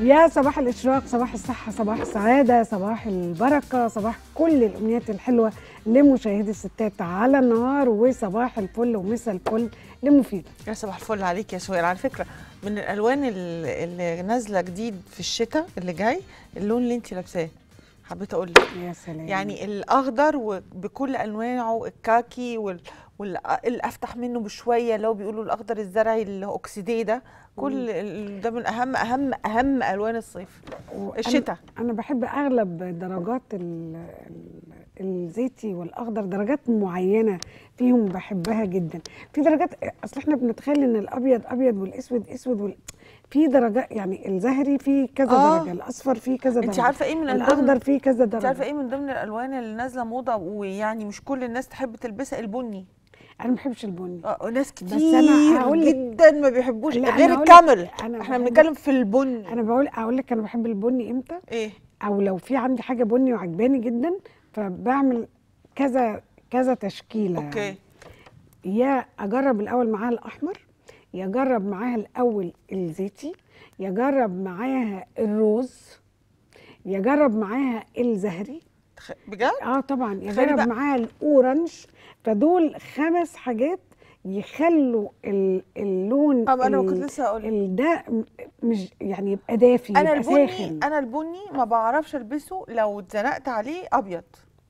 يا صباح الإشراق صباح الصحة صباح السعادة صباح البركة صباح كل الأمنيات الحلوة لمشاهدي الستات على النهار وصباح الفل ومسا الفل لمفيدة يا صباح الفل عليك يا سهير على فكره من الالوان ال- اللي نازله جديد في الشتاء اللي جاي اللون اللي انت لابساه حبيت اقول لك يا سلام يعني الاخضر وبكل انواعه الكاكي وال والافتح منه بشويه اللي هو بيقولوا الاخضر الزرعي اللي هو اوكسيديه ده كل ال- ده من اهم اهم اهم الوان الصيف وأنا- الشتاء أنا بحب أغلب درجات ال- ال- الزيتي والأخضر درجات معينة فيهم بحبها جدا في درجات أصل إحنا بنتخيل إن الأبيض أبيض والأسود أسود وال... في درجات يعني الزهري فيه كذا آه. درجة الأصفر فيه كذا درجة انت عارفه ايه من ضمن الأخضر فيه كذا انت عارفه درجة ايه من ضمن الالوان اللي نازله موضه ويعني مش كل الناس تحب تلبسها البني أنا ما بحبش البني اه ناس بس كتير أنا هقول لك- جدا ما بيحبوش لا، أنا غير هقول لك- الكامل أنا احنا بحب- بنتكلم في البني انا بقول اقول لك انا بحب البني امتى ايه او لو في عندي حاجه بني وعجباني جدا فبعمل كذا كذا تشكيله اوكي يعني. يا اجرب الاول معاها الاحمر يا اجرب معاها الاول الزيتي يا اجرب معاها الروز يا اجرب معاها الزهري تخ- بجد اه طبعا يا تخيلي اجرب بقى. معاها الاورنج فدول خمس حاجات يخلوا ال- اللون اه انا ال- كنت لسه هقول ال- ده م- مش يعني يبقى دافي انا يبقى البني ساخن انا البني ما بعرفش البسه لو اتزنقت عليه ابيض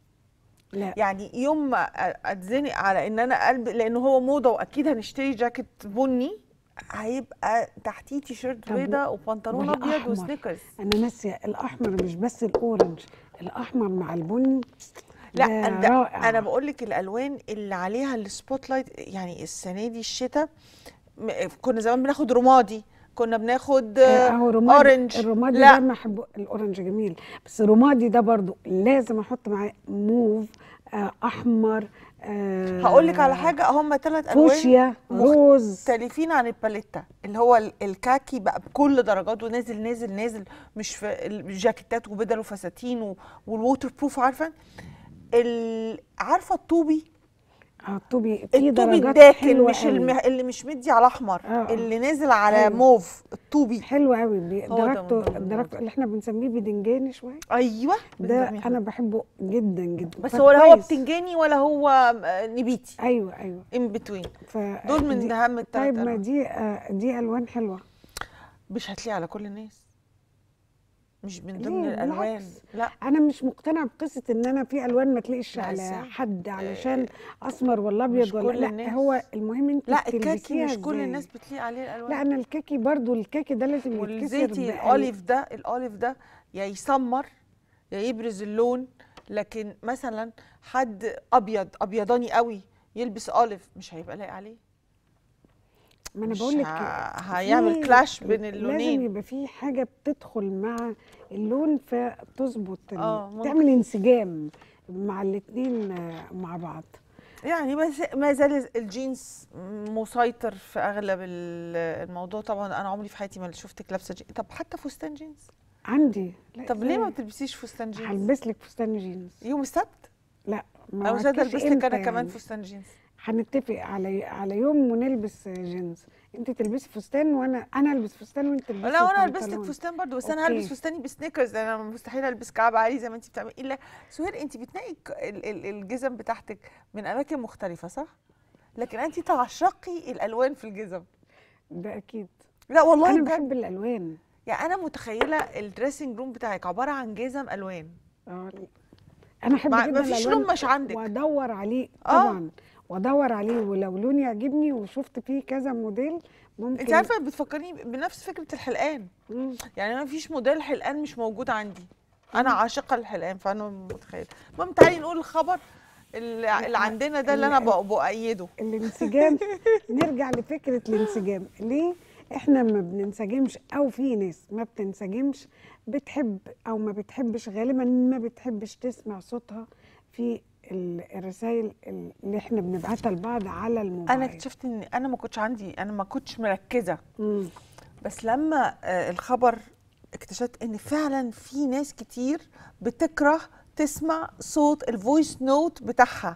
لا يعني يوم ما أ- اتزنق على ان انا قلب لان هو موضه واكيد هنشتري جاكيت بني هيبقى تحتيه تيشيرت طب بيضه وبنطلون ابيض والأحمر؟ وسنيكرز انا ناسيه الاحمر مش بس الاورنج الاحمر مع البني لا ده ده رائع. انا بقول لك الالوان اللي عليها السبوت لايت يعني السنه دي الشتاء م- كنا زمان بناخد رمادي كنا بناخد آه، اهو رمادي اورنج الرمادي لا. ده ما احبه الاورنج جميل بس الرمادي ده برضو لازم احط معاه موف آه احمر آه هقول لك على حاجه هم ثلاث الوان فوشيا روز مختلفين عن الباليتا اللي هو ال- الكاكي بقى بكل درجاته نازل نازل نازل مش في الجاكيتات وبدل وفساتين و- والووتر بروف عارفه ال- عارفه الطوبي اه الطوبي في الطوبي درجات الداكن حلوه مش قوي. المه... اللي مش مدي على احمر آه، آه. اللي نازل على أيوة. موف الطوبي حلو قوي بي- هو ده من درجته ضمن درجته اللي احنا بنسميه بدنجاني شويه ايوه ده بنسميها. انا بحبه جدا جدا بس هو لا هو فكويس. بتنجاني ولا هو آه، نبيتي ايوه ايوه ان بتوين ف دول من دي- اهم الثلاث طيب ما ألوان. دي آه دي الوان حلوه مش هتلاقي على كل الناس مش من ليه؟ ضمن الالوان بالعكس. لا انا مش مقتنعه بقصه ان انا في الوان ما تلاقيش لا، على إزاي؟ حد علشان اسمر ولا ابيض مش ولا كل لا الناس. هو المهم انت لا الكاكي بتلبسيها مش كل إزاي. الناس بتليق عليه الالوان لا انا الكاكي برضو الكاكي ده لازم يتكسر والزيتي بقلب. الاوليف ده الاوليف ده يا يسمر يا يبرز اللون لكن مثلا حد ابيض ابيضاني قوي يلبس اوليف مش هيبقى لايق عليه ما انا مش بقول لك ه- هيعمل كلاش بين لازم اللونين يبقى في حاجه بتدخل مع اللون فتظبط ال- آه، ممكن. تعمل انسجام مع الاثنين مع بعض يعني ما ز- ما زال الجينز مسيطر في اغلب ال- الموضوع طبعا انا عمري في حياتي ما شفتك لابسه جينز طب حتى فستان جينز عندي لا طب ليه ما إزاي؟ بتلبسيش فستان جينز هلبس لك فستان جينز يوم السبت لا ما او ساده وعدتكيش البس لك إمتى انا كمان يعني. فستان جينز هنتفق على على يوم ونلبس جينز انت تلبسي فستان وانا انا البس فستان وانت تلبسي لا وانا هلبس لك بنطلون. فستان برضو بس انا أوكي. هلبس فستاني بسنيكرز لان انا مستحيل البس كعب عالي زي ما انت بتعملي الا سهير انت بتنقي ك- ال- ال- الجزم بتاعتك من اماكن مختلفه صح لكن انت تعشقي الالوان في الجزم ده اكيد لا والله انا بجد بحب الالوان يعني انا متخيله الدريسنج روم بتاعك عباره عن جزم الوان اه انا احب ما جدا ما فيش الألوان لون مش عندك وادور عليه آه. طبعا وادور عليه ولو لون يعجبني وشفت فيه كذا موديل ممكن انت عارفه بتفكرني بنفس فكره الحلقان مم. يعني انا مفيش موديل حلقان مش موجود عندي انا عاشقه للحلقان فانا متخيله المهم تعالي نقول الخبر اللي اللي عندنا ده اللي انا بأ- بأيده الانسجام نرجع لفكره الانسجام ليه احنا ما بننسجمش او في ناس ما بتنسجمش بتحب او ما بتحبش غالبا ما بتحبش تسمع صوتها في الرسائل اللي احنا بنبعتها لبعض على الموبايل انا اكتشفت ان انا ما كنتش عندي انا ما كنتش مركزه مم. بس لما آه، الخبر اكتشفت ان فعلا في ناس كتير بتكره تسمع صوت الفويس نوت بتاعها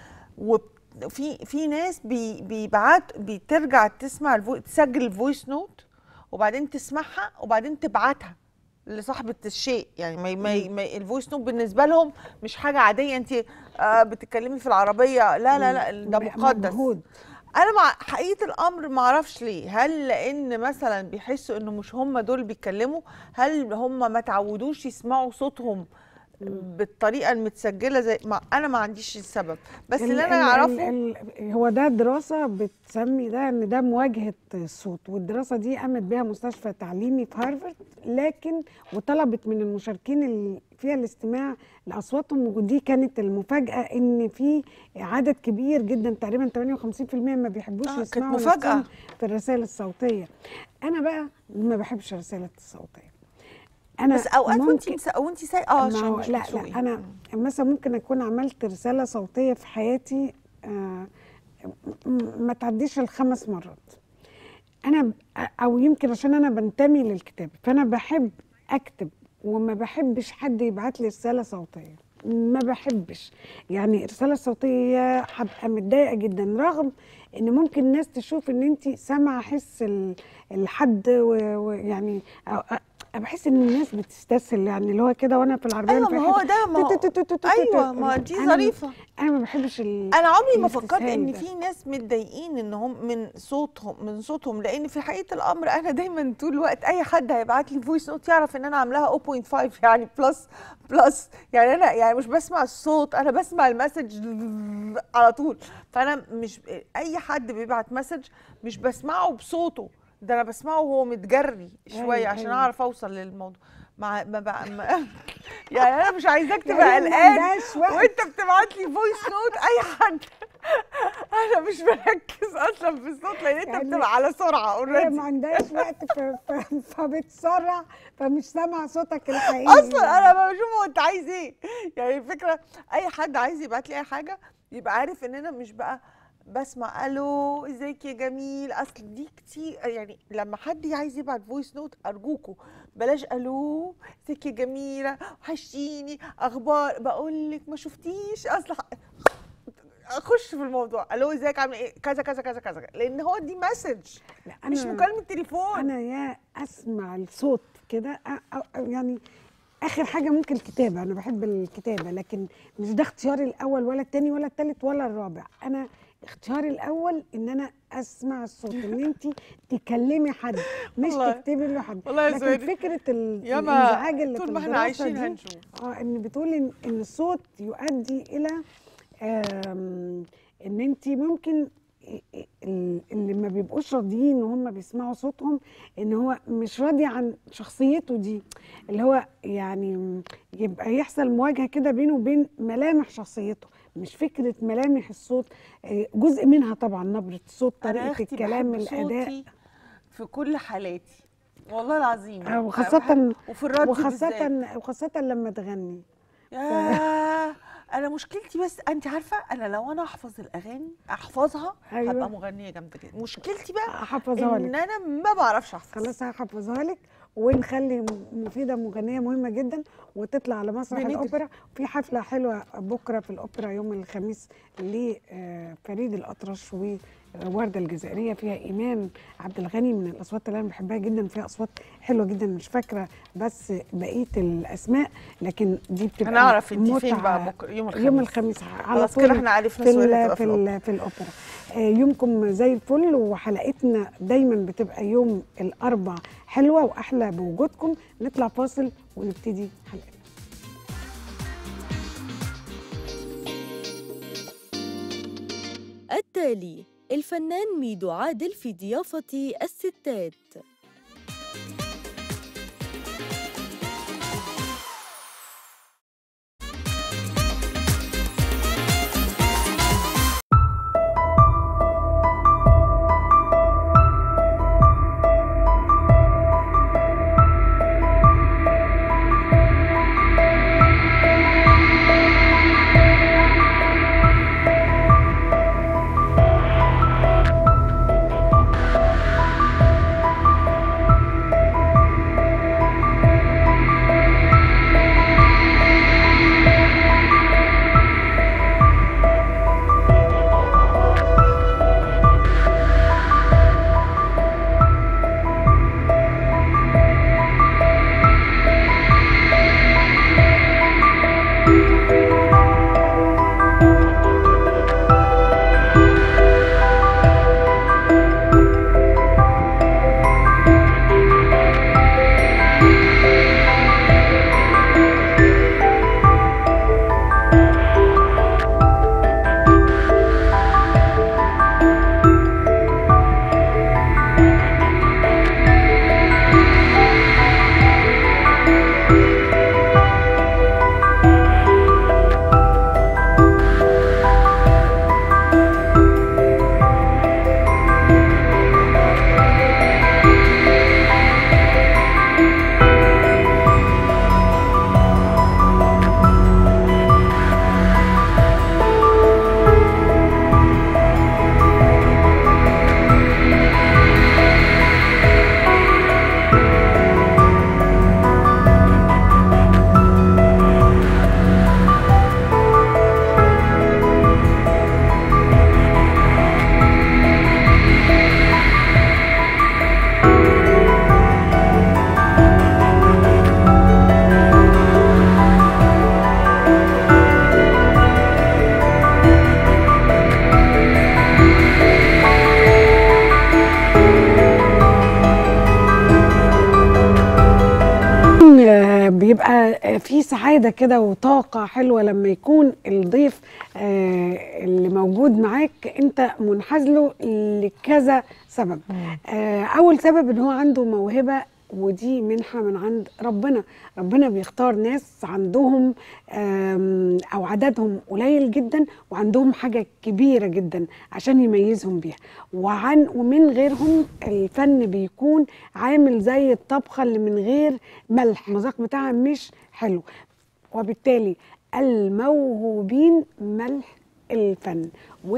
وفي في ناس بي بيبعت بترجع تسمع الفو... تسجل الفويس نوت وبعدين تسمعها وبعدين تبعتها لصاحبه الشيء يعني ما ما ما الفويس نوت بالنسبه لهم مش حاجه عاديه انت آه بتتكلمي في العربيه لا لا لا ده م- مقدس مجهود. انا مع حقيقه الامر ما اعرفش ليه هل لان مثلا بيحسوا انه مش هم دول بيتكلموا هل هم ما تعودوش يسمعوا صوتهم بالطريقه المتسجله زي ما انا ما عنديش السبب بس ال- اللي انا ال- اعرفه ال- ال- هو ده دراسة بتسمي ده ان ده مواجهة الصوت والدراسة دي قامت بها مستشفى تعليمي في هارفارد لكن وطلبت من المشاركين اللي فيها الاستماع لأصواتهم ودي كانت المفاجأة ان في عدد كبير جدا تقريبا 58% ما بيحبوش آه، كانت يسمعوا مفاجأة. نفسهم في الرسائل الصوتية انا بقى ما بحبش الرسائل الصوتية انا بس اوقات وانت ممكن- مس- وانت سايقه اه ما عشان هو مش لا بتسوقي. لا انا مثلا ممكن اكون عملت رساله صوتيه في حياتي آه م- ما تعديش الخمس مرات انا ب- او يمكن عشان انا بنتمي للكتابه فانا بحب اكتب وما بحبش حد يبعت لي رساله صوتيه ما بحبش يعني الرساله الصوتيه هبقى متضايقه جدا رغم ان ممكن الناس تشوف ان انت سامعه حس ال- الحد و- ويعني أو- أ- بحس ان الناس بتستسهل يعني اللي هو كده وانا في العربيه ايوه في ما هو حتة ده ما هو- تو- تو- تو- تو- تو- ايوه تو- ما دي أنا- ظريفه انا ما بحبش ال... انا عمري ما فكرت الاستسهال ان ده. في ناس متضايقين ان هم من صوتهم من صوتهم لان في حقيقه الامر انا دايما طول الوقت اي حد هيبعت لي فويس نوت يعرف ان انا عاملاها 0.5 يعني بلس بلس يعني انا يعني مش بسمع الصوت انا بسمع المسج على طول فانا مش اي حد بيبعت مسج مش بسمعه بصوته ده انا بسمعه وهو متجري شويه أيوة، عشان أيوة. اعرف اوصل للموضوع مع ما بقى ما يعني انا مش عايزاك تبقى يعني ما قلقان عندهاش وقت. وانت بتبعت لي فويس نوت اي حد انا مش مركز اصلا في الصوت لان انت يعني بتبقى على سرعه هي اوريدي ما عندهاش وقت ف... ف... فبتسرع فمش سامعه صوتك الحقيقي اصلا انا ما بشوف هو انت عايز ايه يعني الفكره اي حد عايز يبعت لي اي حاجه يبقى عارف ان انا مش بقى بسمع الو ازيك يا جميل اصل دي كتير يعني لما حد عايز يبعت فويس نوت ارجوكوا بلاش الو ازيك يا جميله وحشتيني اخبار بقول لك ما شفتيش اصل ح- اخش في الموضوع الو ازيك عامل ايه كذا كذا كذا كذا لان هو دي مسج لا، مش أنا- مكالمه تليفون انا يا اسمع الصوت كده أ- أ- يعني اخر حاجه ممكن الكتابه انا بحب الكتابه لكن مش ده اختياري الاول ولا التاني ولا التالت ولا الرابع انا اختياري الاول ان انا اسمع الصوت ان انت تكلمي حد مش والله. تكتبي له حد والله يا لكن سويدي. فكره ال- ياما الانزعاج اللي طول في ما احنا الدراسة عايشين دي هنشوف. اه ان بتقول ان ان الصوت يؤدي الى آم، ان انت ممكن ال- اللي ما بيبقوش راضيين وهم بيسمعوا صوتهم ان هو مش راضي عن شخصيته دي اللي هو يعني يبقى يحصل مواجهه كده بينه وبين ملامح شخصيته مش فكره ملامح الصوت آه، جزء منها طبعا نبره الصوت أنا يا طريقه أختي الكلام بحب الاداء صوتي في كل حالاتي والله العظيم آه، وخاصه بحب- وفي الراديو وخاصه بالذات. وخاصه لما تغني ياه انا مشكلتي بس انت عارفه انا لو انا احفظ الاغاني احفظها أيوة. هبقى مغنيه جامده جدا مشكلتي بقى احفظها ان لك انا ما بعرفش احفظ خلاص هحفظها لك ونخلي م- مفيده مغنيه مهمه جدا وتطلع على مسرح بنجري. الاوبرا في حفله حلوه بكره في الاوبرا يوم الخميس لفريد الاطرش وورده الجزائريه فيها ايمان عبد الغني من الاصوات اللي انا بحبها جدا فيها اصوات حلوه جدا مش فاكره بس بقيه الاسماء لكن دي بتبقى هنعرف انت فين متعة بقى بكره يوم الخميس يوم الخميس على خلاص طول كده احنا عرفنا في سؤال ال- هتبقى في في ال- في الاوبرا آه، يومكم زي الفل وحلقتنا دايما بتبقى يوم الاربع حلوه واحلى بوجودكم نطلع فاصل ونبتدي حلقتنا التالي الفنان ميدو عادل في ضيافة الستات آه، في سعاده كده وطاقه حلوه لما يكون الضيف آه، اللي موجود معاك انت منحاز له لكذا سبب آه، اول سبب ان هو عنده موهبه ودي منحة من عند ربنا ربنا بيختار ناس عندهم آم، أو عددهم قليل جدا وعندهم حاجة كبيرة جدا عشان يميزهم بيها وعن ومن غيرهم الفن بيكون عامل زي الطبخة اللي من غير ملح المذاق بتاعها مش حلو وبالتالي الموهوبين ملح الفن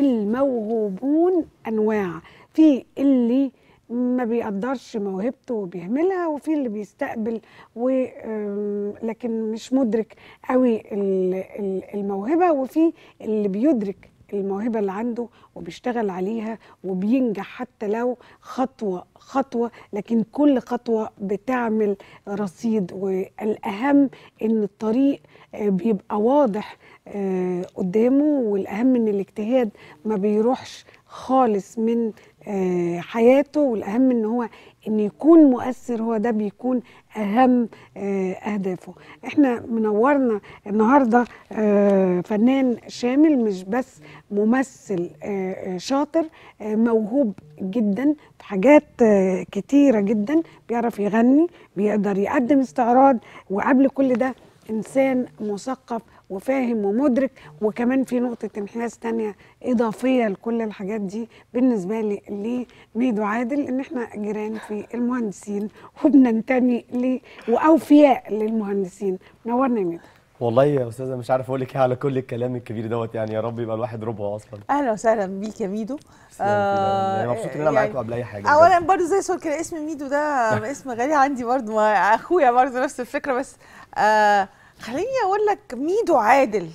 والموهوبون انواع في اللي ما بيقدرش موهبته وبيهملها وفي اللي بيستقبل و آم، لكن مش مدرك قوي ال- ال- الموهبه وفي اللي بيدرك الموهبه اللي عنده وبيشتغل عليها وبينجح حتى لو خطوه خطوه لكن كل خطوه بتعمل رصيد والاهم ان الطريق آه، بيبقى واضح آه، قدامه والاهم ان الاجتهاد ما بيروحش خالص من آه، حياته والاهم ان هو ان يكون مؤثر هو ده بيكون اهم آه، اهدافه احنا منورنا النهارده آه، فنان شامل مش بس ممثل آه، آه، شاطر آه، موهوب جدا في حاجات آه، كتيره جدا بيعرف يغني بيقدر يقدم استعراض وقبل كل ده انسان مثقف وفاهم ومدرك وكمان في نقطة انحياز تانية إضافية لكل الحاجات دي بالنسبة لي لميدو عادل إن إحنا جيران في المهندسين وبننتمي ل وأوفياء للمهندسين نورنا يا ميدو والله يا استاذه مش عارف اقول لك ايه على كل الكلام الكبير دوت يعني يا رب يبقى الواحد ربعه اصلا اهلا وسهلا بيك يا ميدو يعني مبسوط ان انا معاكم يعني قبل اي حاجه اولا برضو زي سؤال كده اسم ميدو ده اسم غالي عندي برضو ما اخويا برضو نفس الفكره بس آه خليني اقول لك ميدو عادل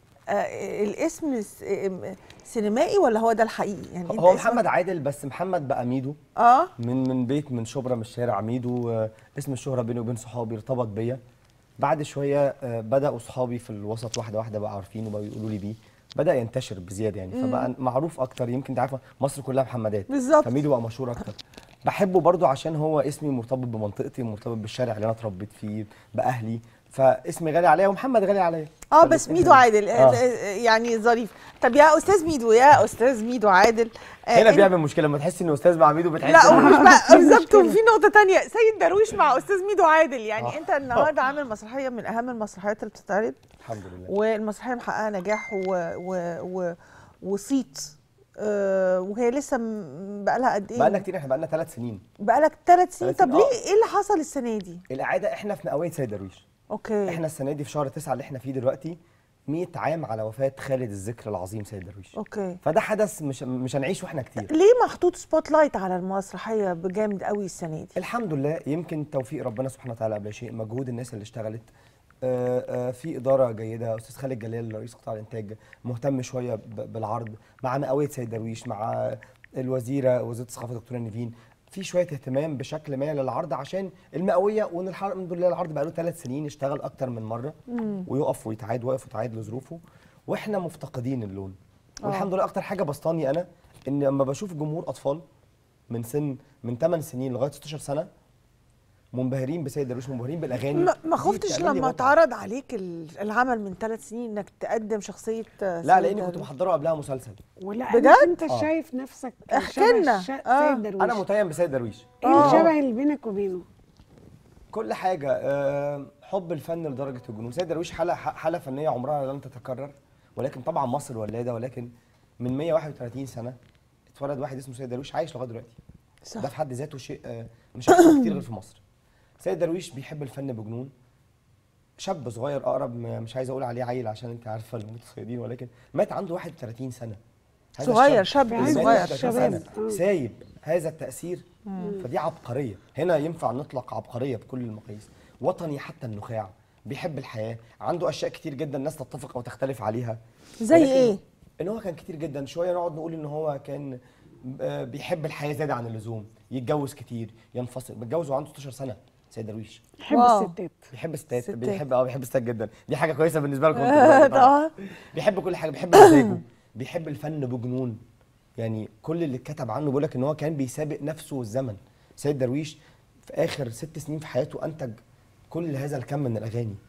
آه الاسم س- آه، سينمائي ولا هو ده الحقيقي يعني أنت هو اسمك- محمد عادل بس محمد بقى ميدو اه من من بيت من شبرا من الشارع ميدو آه، اسم الشهره بيني وبين صحابي ارتبط بيا بعد شويه آه، بداوا صحابي في الوسط واحده واحده بقى عارفينه وبقوا يقولوا لي بيه بدا ينتشر بزياده يعني فبقى معروف اكتر يمكن انت عارفه مصر كلها محمدات بالظبط. فميدو بقى مشهور اكتر بحبه برضو عشان هو اسمي مرتبط بمنطقتي مرتبط بالشارع اللي انا اتربيت فيه باهلي فاسمي غالي عليا ومحمد غالي عليا اه بس فالاتنين ميدو حلوين. عادل آه. آه. يعني ظريف طب يا استاذ ميدو يا استاذ ميدو عادل آه هنا إنت- بيعمل مشكله لما تحس ان استاذ مع ميدو بتحس لا إن- ومش بقى في بالظبط مشكلة. وفي نقطة تانية سيد درويش مع أستاذ ميدو عادل يعني آه. أنت النهاردة عامل مسرحية من أهم المسرحيات اللي بتتعرض الحمد لله والمسرحية محققة نجاح و... و... و... وصيت آه وهي لسه م- بقالها قد إيه؟ بقالنا كتير احنا بقالنا ثلاث سنين بقالك ثلاث سنين ثلاث طب سنين، ليه إيه اللي حصل السنة دي؟ الاعاده احنا في مئويه سيد درويش أوكي احنا السنه دي في شهر تسعة اللي احنا فيه دلوقتي 100 عام على وفاه خالد الذكر العظيم سيد درويش أوكي فده حدث مش مش هنعيش واحنا كتير ليه محطوط سبوت لايت على المسرحية بجامد قوي السنة دي؟ الحمد لله يمكن توفيق ربنا سبحانه وتعالى قبل شيء مجهود الناس اللي اشتغلت آه، آه، في اداره جيده استاذ خالد جلال رئيس قطاع الانتاج مهتم شويه ب- بالعرض مع مئويه سيد درويش مع الوزيره وزيره الثقافه دكتوره نيفين في شويه اهتمام بشكل ما للعرض عشان المئويه وان الح- الحمد لله العرض بقى له ثلاث سنين اشتغل اكتر من مره ويقف ويتعاد واقف ويتعاد لظروفه واحنا مفتقدين اللون والحمد لله اكتر حاجه بسطاني انا ان لما بشوف جمهور اطفال من سن من 8 سنين لغايه 16 سنه منبهرين بسيد درويش منبهرين بالاغاني ما, ما دي خفتش بتعمل لي لما متعة. اتعرض عليك ال- العمل من ثلاث سنين انك تقدم شخصيه آه، لا سيد لاني كنت درويش؟ محضره قبلها مسلسل ولا بجد؟ انت آه. شايف نفسك احكي شبه لنا. الش- آه. سيد درويش انا متيم بسيد درويش ايه آه. الشبه اللي بينك وبينه؟ كل حاجه آه، حب الفن لدرجه الجنون سيد درويش حاله حاله فنيه عمرها لن تتكرر ولكن طبعا مصر ولاده ولكن من 131 سنه اتولد واحد اسمه سيد درويش عايش لغايه دلوقتي صح. ده في حد ذاته شيء آه، مش هيحصل كتير غير في مصر سيد درويش بيحب الفن بجنون شاب صغير اقرب م- مش عايز اقول عليه عيل عشان انت عارفه المتصيدين ولكن مات عنده 31 سنه هذا صغير، الشاب شاب اللي مات صغير. 31 شباب. سنة آه. سايب هذا التاثير فدي عبقريه هنا ينفع نطلق عبقريه بكل المقاييس وطني حتى النخاع بيحب الحياه عنده اشياء كتير جدا الناس تتفق او تختلف عليها زي ولكن إيه؟ ان هو كان كتير جدا شويه نقعد نقول ان هو كان آه، بيحب الحياه زياده عن اللزوم يتجوز كتير ينفصل بيتجوز وعنده 16 سنه سيد درويش يحب واو. الستات بيحب الستات ستات. بيحب اه بيحب الستات جدا دي حاجه كويسه بالنسبه لكم انتوا طبعاً. طبعا بيحب كل حاجه بيحب مزاجه بيحب الفن بجنون يعني كل اللي اتكتب عنه بيقول لك ان هو كان بيسابق نفسه والزمن سيد درويش في اخر ست سنين في حياته انتج كل هذا الكم من الاغاني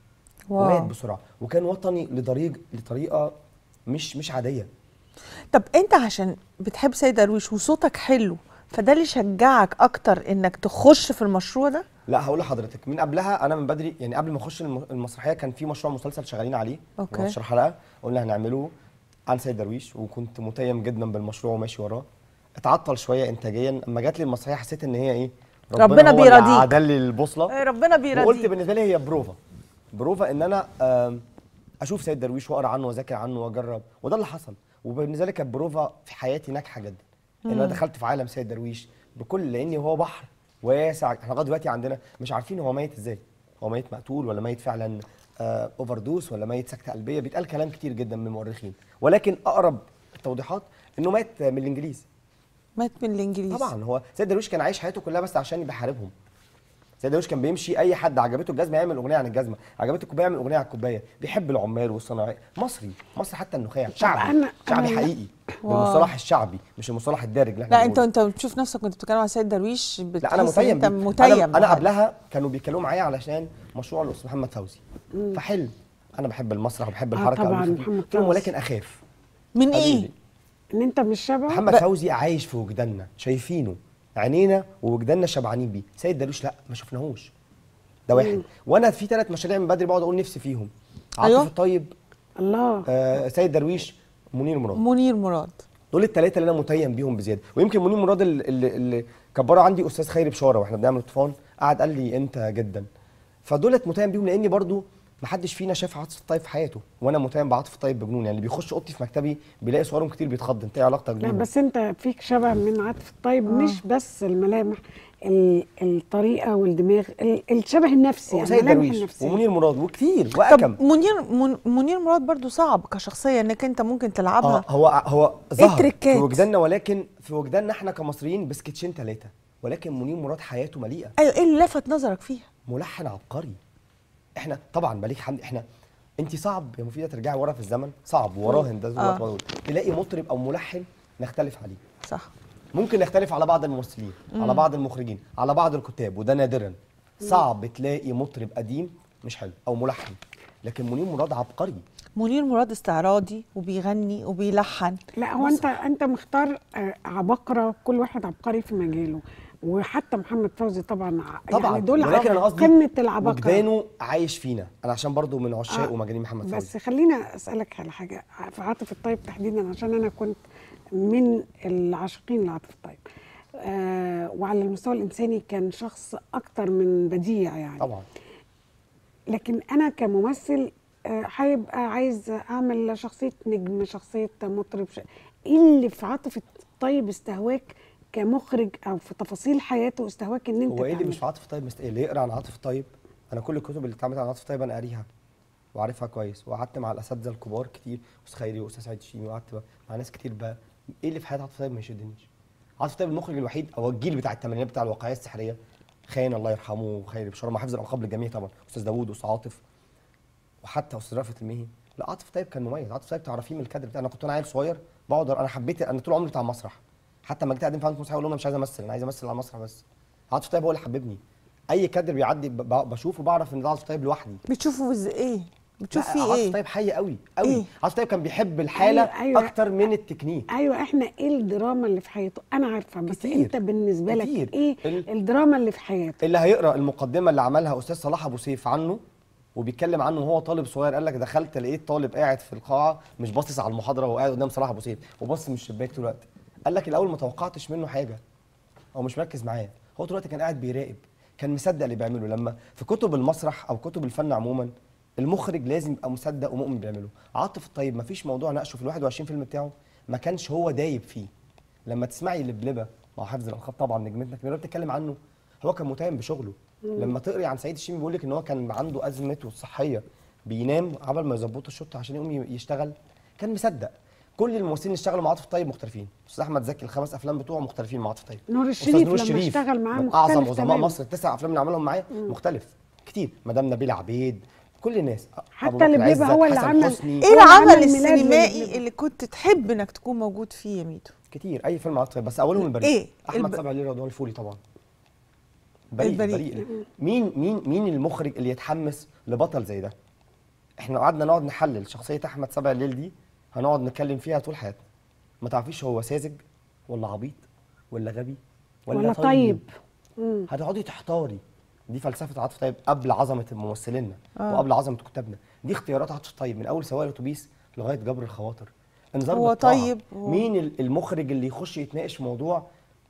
واو. ومات بسرعه وكان وطني لطريق لطريقه مش مش عاديه طب انت عشان بتحب سيد درويش وصوتك حلو فده اللي شجعك اكتر انك تخش في المشروع ده لا هقول لحضرتك من قبلها انا من بدري يعني قبل ما اخش الم- المسرحيه كان في مشروع مسلسل شغالين عليه أوكي. 15 حلقه قلنا هنعمله عن سيد درويش وكنت متيم جدا بالمشروع وماشي وراه اتعطل شويه انتاجيا اما جات لي المسرحيه حسيت ان هي ايه ربنا هو اللي بيرضيك. عدل لي البوصله ربنا وقلت بالنسبه لي هي بروفا بروفا ان انا آم، اشوف سيد درويش واقرا عنه واذاكر عنه واجرب وده اللي حصل وبالنسبه لي كانت بروفا في حياتي ناجحه جدا ان انا دخلت في عالم سيد درويش بكل لان هو بحر واسع احنا لغايه دلوقتي عندنا مش عارفين هو ميت ازاي هو ميت مقتول ولا ميت فعلا آه اوفر دوس ولا ميت سكته قلبيه بيتقال كلام كتير جدا من المؤرخين ولكن اقرب التوضيحات انه مات من الانجليز مات من الانجليز طبعا هو سيد درويش كان عايش حياته كلها بس عشان بيحاربهم سيد درويش كان بيمشي اي حد عجبته الجزمه يعمل اغنيه عن الجزمه عجبته الكوبايه يعمل اغنيه عن الكوبايه بيحب العمال والصناعيه مصري مصري حتى النخاع شعبي أنا- شعبي أنا- حقيقي واو. بالمصطلح الشعبي مش المصطلح الدارج اللي احنا لا انت بنقوله. انت بتشوف نفسك وانت بتتكلم عن سيد درويش لا انا بتحس إن متيم انت بيه. متيم انا, أنا معاه. قبلها كانوا بيتكلموا معايا علشان مشروع الاستاذ محمد فوزي فحلم انا بحب المسرح وبحب آه الحركه طبعاً، قوي. محمد قلت لهم فوزي. ولكن اخاف من قالوا ايه لي. ان انت مش شبه محمد فوزي عايش في وجداننا شايفينه عينينا ووجداننا شبعانين بيه سيد درويش لا ما شفناهوش ده واحد وانا في ثلاث مشاريع من بدري بقعد اقول نفسي فيهم عاطف أيوة. الطيب الله آه سيد درويش منير مراد منير مراد دول الثلاثه اللي انا متيم بيهم بزياده ويمكن منير مراد اللي, اللي, اللي كبره عندي استاذ خيري بشاره واحنا بنعمل طوفان قعد قال لي انت جدا فدولت متيم بيهم لاني برضو ما حدش فينا شاف عاطف الطيب في حياته وانا متيم بعاطف الطيب بجنون يعني اللي بيخش اوضتي في مكتبي بيلاقي صورهم كتير بيتخض انت ايه علاقتك لا بيهم بس انت فيك شبه من عاطف الطيب مش بس الملامح ال- الطريقه والدماغ ال- الشبه النفسي يعني سيد الملامح درويش النفسيه ومنير مراد وكتير واكم طب منير من منير مراد برضو صعب كشخصيه انك انت ممكن تلعبها اه هو هو ظهر التريكات؟ في وجداننا ولكن في وجداننا احنا كمصريين بسكتشين ثلاثه ولكن منير مراد حياته مليئه ايوه ايه اللي لفت نظرك فيها ملحن عبقري احنا طبعا مليك حمدي احنا انت صعب يا مفيده ترجعي ورا في الزمن صعب وراهن ده زي ما آه. بقول تلاقي مطرب او ملحن نختلف عليه صح ممكن نختلف على بعض الممثلين على بعض المخرجين على بعض الكتاب وده نادرا صعب تلاقي مطرب قديم مش حلو او ملحن لكن منير مراد عبقري منير مراد استعراضي وبيغني وبيلحن لا هو انت انت مختار آه، عباقره كل واحد عبقري في مجاله وحتى محمد فوزي طبعا ع- طبعا يعني دول ولكن انا قصدي قمه العباقره وجدانه عايش فينا انا عشان برضو من عشاق آه، ومجانين محمد فوزي بس خلينا اسالك على حاجه في عاطف الطيب تحديدا عشان انا كنت من العاشقين لعاطف الطيب آه وعلى المستوى الانساني كان شخص اكتر من بديع يعني طبعا لكن انا كممثل آه، هيبقى عايز اعمل شخصيه نجم شخصيه مطرب ش... ايه اللي في عاطف الطيب استهواك كمخرج او في تفاصيل حياته استهواك ان انت هو ايه اللي تعمله؟ مش في عاطف طيب مست... اللي يقرا عن عاطف طيب انا كل الكتب اللي اتعملت عن عاطف طيب انا قاريها وعارفها كويس وقعدت مع الاساتذه الكبار كتير استاذ خيري واستاذ سعيد الشيمي وقعدت بقى مع ناس كتير بقى ايه اللي في حياه عاطف طيب ما يشدنيش عاطف طيب المخرج الوحيد او الجيل بتاع الثمانينات بتاع الواقعيه السحريه خاين الله يرحمه وخيري بشاره مع حفظ الالقاب للجميع طبعا استاذ داوود واستاذ عاطف وحتى استاذ رأفت المهي لا عاطف طيب كان مميز عاطف طيب تعرفيه من الكادر بتاعي انا كنت انا عيل صغير بقعد انا حبيت انا طول عمري بتاع مسرح حتى لما جيت اقدم في عندكم مسرح اقول لهم انا مش عايز امثل انا عايز امثل على المسرح بس عاطف طيب هو اللي حببني اي كادر بيعدي ب- ب- بشوفه بعرف ان ده عاطف طيب لوحدي بتشوفه إز- ايه بتشوف لا، فيه عاطف ايه طيب حي قوي قوي إيه؟ عاطف طيب كان بيحب الحاله أيوة، أيوة. اكتر من التكنيك ايوه احنا ايه الدراما اللي في حياته انا عارفه بس كتير. انت بالنسبه لك كتير. ايه ال- الدراما اللي في حياته اللي هيقرا المقدمه اللي عملها استاذ صلاح ابو سيف عنه وبيتكلم عنه وهو طالب صغير قال لك دخلت لقيت طالب قاعد في القاعه مش باصص على المحاضره وهو قاعد قدام صلاح ابو سيف وباصص من الشباك طول الوقت قال لك الاول ما توقعتش منه حاجه هو مش مركز معايا هو طول الوقت كان قاعد بيراقب كان مصدق اللي بيعمله لما في كتب المسرح او كتب الفن عموما المخرج لازم يبقى مصدق ومؤمن بيعمله عاطف الطيب ما فيش موضوع ناقشه في ال 21 فيلم بتاعه ما كانش هو دايب فيه لما تسمعي لبلبه مع حفظ الالقاب طبعا نجمتنا كبيره بتتكلم عنه هو كان متيم بشغله لما تقري عن سعيد الشيمي بيقول لك ان هو كان عنده ازمته الصحيه بينام قبل ما يظبطوا الشطه عشان يقوم يشتغل كان مصدق كل الممثلين اللي اشتغلوا مع عاطف طيب مختلفين استاذ احمد زكي الخمس افلام بتوعه مختلفين مع عاطف طيب نور أستاذ الشريف لما اشتغل معاه من اعظم مختلف عظماء تماماً. مصر التسع افلام اللي عملهم معاه مختلف كتير مدام نبيل عبيد كل الناس حتى أبو بكر لبلبة عزت، هو اللي حسن عمل- حسني ايه هو العمل عمل ميلاد السينمائي لبلبة. اللي كنت تحب انك تكون موجود فيه يا ميدو كتير اي فيلم عاطف طيب بس اولهم البريء إيه؟ احمد الب- سبع ليله رضوان الفولي طبعا بريء البريء. بريء مين مين مين المخرج اللي يتحمس لبطل زي ده احنا لو قعدنا نقعد نحلل شخصيه احمد سبع الليل دي هنقعد نتكلم فيها طول حياتنا ما تعرفيش هو ساذج ولا عبيط ولا غبي ولا طيب هتقعدي تحتاري دي فلسفه عاطف طيب قبل عظمه ممثلينا وقبل عظمه كتابنا دي اختيارات عاطف طيب من اول سواق الاتوبيس لغايه جبر الخواطر انذار هو بالطاعة. طيب، هو- مين ال- المخرج اللي يخش يتناقش في موضوع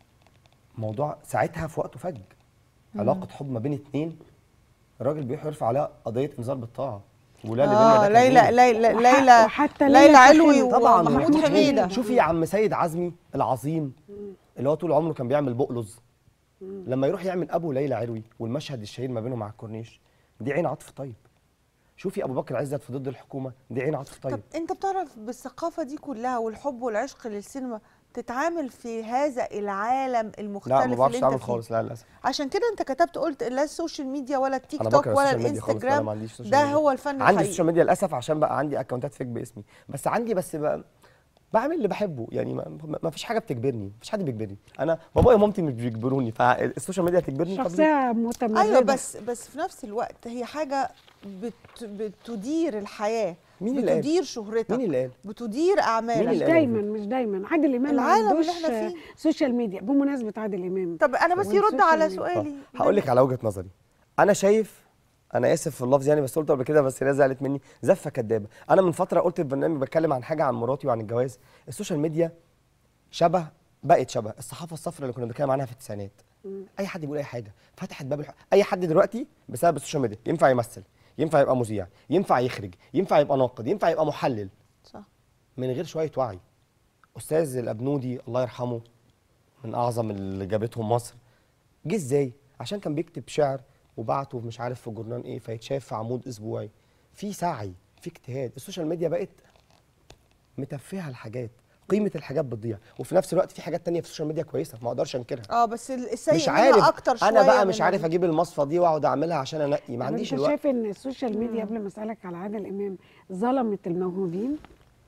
موضوع ساعتها في وقته فج علاقه حب ما بين اتنين الراجل بيروح يرفع عليها قضيه انذار بالطاعه ولا اللي بينا اه ده كان ليلى إيه؟ ليلى وح- ليلى وحتى ليلى ليلى علوي سخنت. طبعا ومحمود ومحمود حميده شوفي يا عم سيد عزمي العظيم اللي هو طول عمره كان بيعمل بقلز لما يروح يعمل ابو ليلى علوي والمشهد الشهير ما بينهم على الكورنيش دي عين عطف طيب شوفي ابو بكر عزت في ضد الحكومه دي عين عطف طب طيب انت بتعرف بالثقافه دي كلها والحب والعشق للسينما تتعامل في هذا العالم المختلف لا ما بعرفش اللي انت اعمل فيه خالص لا للاسف عشان كده انت كتبت قلت لا السوشيال ميديا ولا التيك انا توك بكره ولا السوشيال ميديا خالص فأنا ما الانستجرام عنديش سوشيال ده ميديا. هو الفن عندي الحقيقي السوشيال ميديا للاسف عشان بقى عندي اكونتات فيك باسمي بس عندي بس بقى بعمل اللي بحبه يعني ما, ما- ما فيش حاجه بتجبرني ما فيش حد بيجبرني انا بابايا ومامتي مش بيجبروني فالسوشيال ميديا هتجبرني طب ليه؟ شخصيه متمرده ايوه بس بس في نفس الوقت هي حاجه بت بتدير الحياه مين اللي قال؟ بتدير شهرتك مين اللي قال؟ بتدير مين اعمالك مش اللي قال دايما مش دايما عادل امام ما العالم عندوش اللي احنا فيه. سوشيال ميديا بمناسبه عادل امام طب انا بس يرد والسوشيال على ميديا. سؤالي هقول لك على وجهه نظري انا شايف انا اسف في اللفظ يعني بس قلته قبل كده بس الناس زعلت مني زفه كدابه انا من فتره قلت في برنامج بتكلم عن حاجه عن مراتي وعن الجواز السوشيال ميديا شبه بقت شبه الصحافه الصفراء اللي كنا بنتكلم عنها في التسعينات اي حد بيقول اي حاجه فتحت باب الح... اي حد دلوقتي بسبب السوشيال ميديا ينفع يمثل ينفع يبقى مذيع ينفع يخرج ينفع يبقى ناقد ينفع يبقى محلل صح من غير شويه وعي استاذ الابنودي الله يرحمه من اعظم اللي جابتهم مصر جه ازاي عشان كان بيكتب شعر وبعته مش عارف في جورنال ايه فيتشاف في عمود اسبوعي في سعي في اجتهاد السوشيال ميديا بقت متفهه الحاجات قيمه الحاجات بتضيع وفي نفس الوقت في حاجات تانية في السوشيال ميديا كويسه ما اقدرش انكرها اه بس ال- السيء مش منها عارف اكتر شويه انا بقى من مش عارف ال- اجيب المصفى دي واقعد اعملها عشان انقي ما طب عنديش انت الوقت شايف ان السوشيال ميديا قبل ما اسالك على عادل امام ظلمت الموهوبين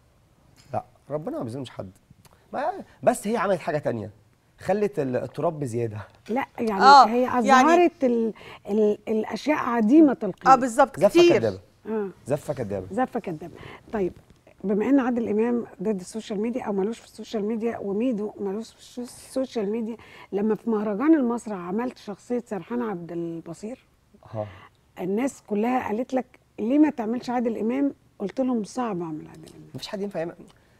لا ربنا ما بيظلمش حد ما بس هي عملت حاجه تانية خلت ال- التراب بزياده لا يعني آه، هي يعني- اظهرت ال ال الاشياء عديمه القيمه اه بالظبط زفه كتير كدابه اه زفه كدابه زفه كدابه طيب بما ان عادل امام ضد السوشيال ميديا او ملوش في السوشيال ميديا وميدو ملوش في الشو- السوشيال ميديا لما في مهرجان المسرح عملت شخصيه سرحان عبد البصير اه الناس كلها قالت لك ليه ما تعملش عادل امام قلت لهم صعب اعمل عادل امام مفيش حد ينفع يعمل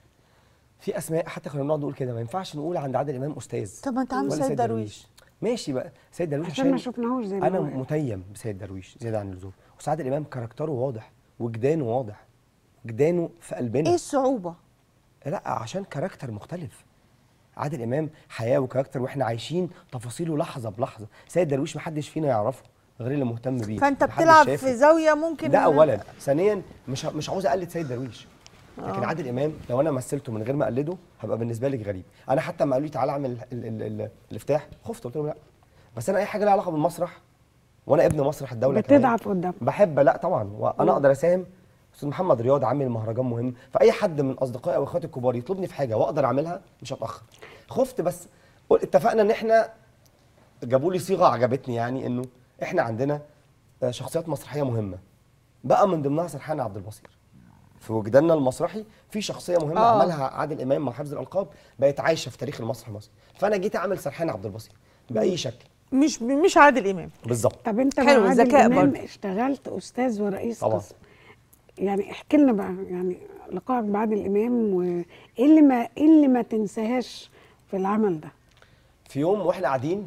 في اسماء حتى كنا بنقعد نقول كده ما ينفعش نقول عند عادل امام استاذ طب ما انت عامل ولا سيد درويش ماشي بقى سيد درويش عشان ما شفناهوش زي ما انا هو. متيم بسيد درويش زياده عن اللزوم بس عادل امام كاركتره واضح وجدانه واضح جدانه في قلبنا ايه الصعوبه لا عشان كاركتر مختلف عادل امام حياه وكاركتر واحنا عايشين تفاصيله لحظه بلحظه سيد درويش محدش فينا يعرفه غير اللي مهتم بيه فانت محدش بتلعب شافه. في زاويه ممكن ده اولا ثانيا مش ه- مش عاوز اقلد سيد درويش لكن عادل امام لو انا مثلته من غير ما اقلده هبقى بالنسبه لي غريب انا حتى لما قالوا لي تعالى اعمل ال ال ال الافتتاح خفت قلت لهم لا بس انا اي حاجه لها علاقه بالمسرح وانا ابن مسرح الدوله كمان بتضعف قدام بحب لا طبعا وانا اقدر اساهم استاذ محمد رياض عامل مهرجان مهم فاي حد من اصدقائي او اخواتي الكبار يطلبني في حاجه واقدر اعملها مش هتاخر خفت بس قل- اتفقنا ان احنا جابوا لي صيغه عجبتني يعني انه احنا عندنا آه، شخصيات مسرحيه مهمه بقى من ضمنها سرحان عبد البصير في وجداننا المسرحي في شخصيه مهمه آه. آه. عملها عادل امام مع حفظ الالقاب بقت عايشه في تاريخ المسرح المصري فانا جيت اعمل سرحان عبد البصير باي شكل مش مش عادل امام بالظبط طب انت حلو، مع عادل ذكاء امام برضه. اشتغلت استاذ ورئيس طبعا. قسم يعني احكي لنا بقى يعني لقائك بعادل امام وايه اللي ما ايه اللي ما تنساهاش في العمل ده في يوم واحنا قاعدين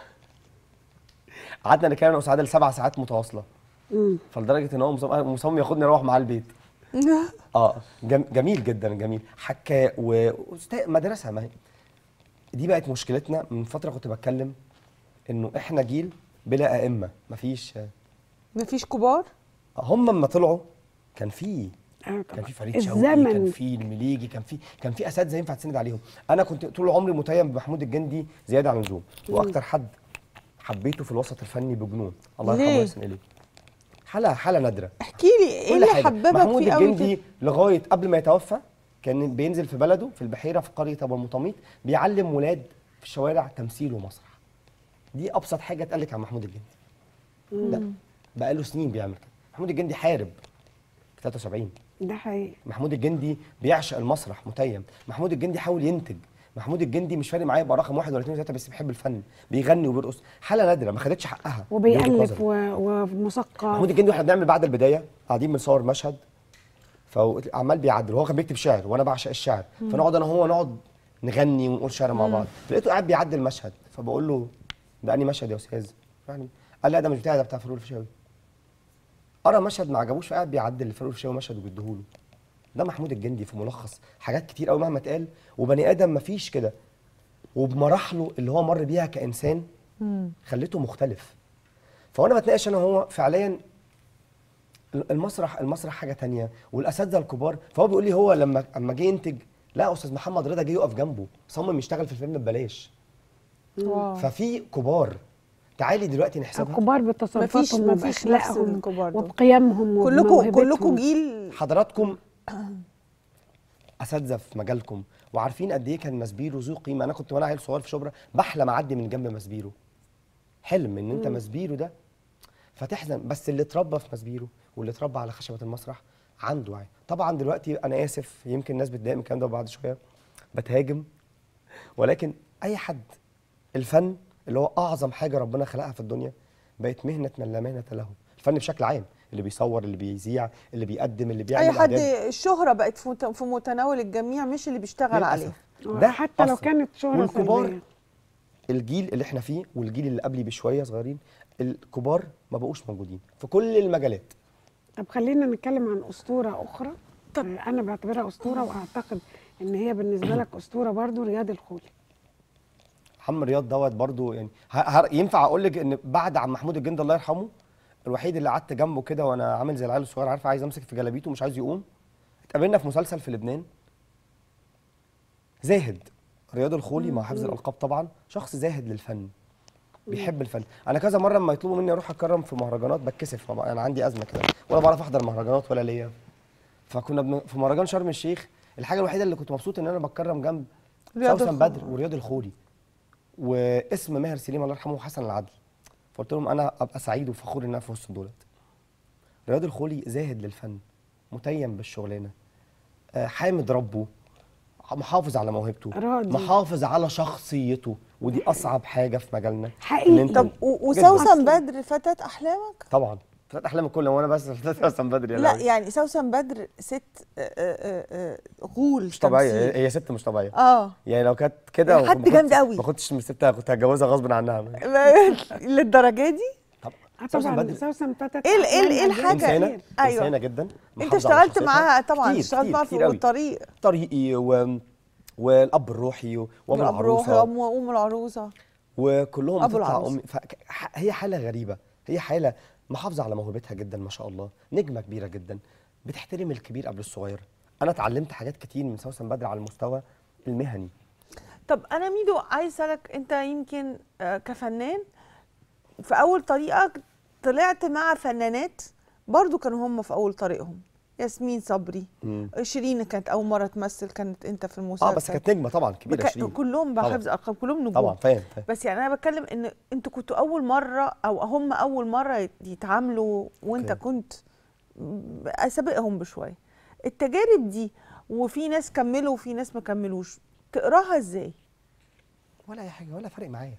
قعدنا نتكلم انا وسعاده لسبع ساعات متواصله امم فلدرجه ان هو مصمم مصمم ياخدني اروح معاه البيت اه جم جميل جدا جميل حكاء و- وأستاذ- مدرسه ما هي دي بقت مشكلتنا من فتره كنت بتكلم انه احنا جيل بلا ائمه مفيش مفيش كبار هم لما طلعوا كان في آه كان طبعا. في فريد شوقي كان الزمن في المليجي كان في كان في اساتذه ينفع تسند عليهم انا كنت طول عمري متيم بمحمود الجندي زياده عن اللزوم واكتر حد حبيته في الوسط الفني بجنون الله يرحمه ليه؟ ويحسن اليه حاله حاله نادره احكي لي ايه كل اللي حاجة. حببك محمود فيه قوي الجندي كده لغايه قبل ما يتوفى كان بينزل في بلده في البحيره في قريه ابو المطاميط بيعلم ولاد في الشوارع تمثيل ومسرح دي ابسط حاجه اتقالت عن محمود الجندي لا بقاله سنين بيعمل كده محمود الجندي حارب 73 ده حقيقي محمود الجندي بيعشق المسرح متيم محمود الجندي حاول ينتج محمود الجندي مش فارق معايا يبقى رقم واحد ولا اثنين وثلاثه بس بيحب الفن بيغني وبيرقص حاله نادره ما خدتش حقها دي وجهة وبيألف نظري. و- ومثقف محمود الجندي واحنا بنعمل بعد البدايه قاعدين بنصور مشهد فعمال بيعدل وهو كان بيكتب شعر وانا بعشق الشعر فنقعد انا وهو نقعد نغني ونقول شعر مع بعض فلقيته قاعد بيعدل مشهد فبقول له ده انهي مشهد يا استاذ يعني قال لا ده مش بتاعي ده بتاع فاروق الفيشاوي قرا مشهد ما عجبوش فقعد بيعدل لفاروق الفيشاوي مشهد وبيديهوله ده محمود الجندي في ملخص حاجات كتير قوي مهما اتقال وبني ادم مفيش كده وبمراحله اللي هو مر بيها كانسان خليته مختلف فوانا بتناقش انا وهو فعليا المسرح المسرح حاجه تانية والاساتذه الكبار فهو بيقول لي هو لما اما جه ينتج لا استاذ محمد رضا جه يقف جنبه صمم يشتغل في الفيلم ببلاش واو. ففي كبار تعالي دلوقتي نحسبها الكبار مفيش- بتصرفاتهم مفيش نفس وباخلاقهم الكبار دول. وبقيمهم كلكم وبموهبتهم. كلكم جيل حضراتكم اساتذه في مجالكم وعارفين قد ايه كان مسبيرو ذو قيمه انا كنت وانا عيل صغير في شبرا بحلم اعدي من جنب مسبيرو حلم ان انت مسبيرو ده فتحزن بس اللي اتربى في مسبيرو واللي اتربى على خشبه المسرح عنده وعي طبعا دلوقتي انا اسف يمكن الناس بتضايق من الكلام ده بعد شويه بتهاجم ولكن اي حد الفن اللي هو اعظم حاجه ربنا خلقها في الدنيا بقت مهنه من لا مهنه له الفن بشكل عام اللي بيصور اللي بيذيع اللي بيقدم اللي بيعمل اي حد إعداد. الشهره بقت في مت- في متناول الجميع مش اللي بيشتغل عليه للأسف. ده حتى لو أثر. كانت شهرة والكبار سلبية. الجيل اللي احنا فيه والجيل اللي قبلي بشويه صغيرين الكبار ما بقوش موجودين في كل المجالات طب خلينا نتكلم عن أسطورة أخرى طب أنا بعتبرها أسطورة وأعتقد إن هي بالنسبة لك أسطورة برضو رياض الخولي عم رياض دوت برضو يعني ه- ه- ينفع اقول لك ان بعد عم محمود الجندي الله يرحمه الوحيد اللي قعدت جنبه كده وانا عامل زي العيال الصغير عارف عايز امسك في جلابيته مش عايز يقوم اتقابلنا في مسلسل في لبنان زاهد رياض الخولي مع حفظ الالقاب طبعا شخص زاهد للفن بيحب الفن انا كذا مره لما يطلبوا مني اروح اتكرم في مهرجانات بتكسف ما بقى- انا عندي ازمه كده ولا بعرف احضر مهرجانات ولا ليا فكنا بن... في مهرجان شرم الشيخ الحاجه الوحيده اللي كنت مبسوط ان انا بتكرم جنب رياض سوسن الخولي. بدر ورياض الخولي واسم ماهر سليم الله يرحمه وحسن العدل فقلت لهم انا ابقى سعيد وفخور ان انا في وسط دولت رياض الخولي زاهد للفن متيم بالشغلانه آه، حامد ربه محافظ على موهبته راضي. محافظ على شخصيته ودي اصعب حاجه في مجالنا حقيقي. إن أنت- طب و- جداً. وسوسن بدر فتاة احلامك طبعا فتاة احلام الكل وانا بس فتاة حسن بدري يا لا لهوي. يعني سوسن بدر ست آه، آه، آه، غول مش طبيعيه تمثيل. هي- هي ست مش طبيعيه اه يعني لو كانت كده حد ما كنتش- جامد قوي. ما كنتش سبتها كنت هتجوزها غصب عنها للدرجه دي طب آه سوسن طبعا بدري سوسن فتت ايه ال- ايه ال- ايه أحلامها الحاجة؟ كتير. انسانه أيوة. انسانه جدا انت محافظة على اشتغلت شخصيتها. معاها طبعا كتير اشتغلت كتير معاها كتير في قوي. الطريق طريقي و... والاب الروحي و- وام والاب روحي العروسه وام وام العروسه وكلهم أبو بتطلع العروسة. امي فك... ح- هي حاله غريبه هي حاله محافظه على موهبتها جدا ما شاء الله نجمه كبيره جدا بتحترم الكبير قبل الصغير انا اتعلمت حاجات كتير من سوسن بدر على المستوى المهني طب انا ميدو عايز اسالك انت يمكن آه، كفنان في اول طريقك طلعت مع فنانات برضو كانوا هم في اول طريقهم ياسمين صبري مم. شيرين كانت اول مره تمثل كانت انت في المسلسل اه بس كانت نجمه طبعا كبيره بك... شيرين كلهم طبعاً. بحفظ ارقام كلهم نجوم طبعا فاهم فاهم بس يعني انا بتكلم ان انتوا كنتوا اول مره او هم اول مره يت- يتعاملوا وانت أوكي. كنت ب- سابقهم بشويه التجارب دي وفي ناس كملوا وفي ناس ما كملوش تقراها ازاي ولا اي حاجه ولا فارق معايا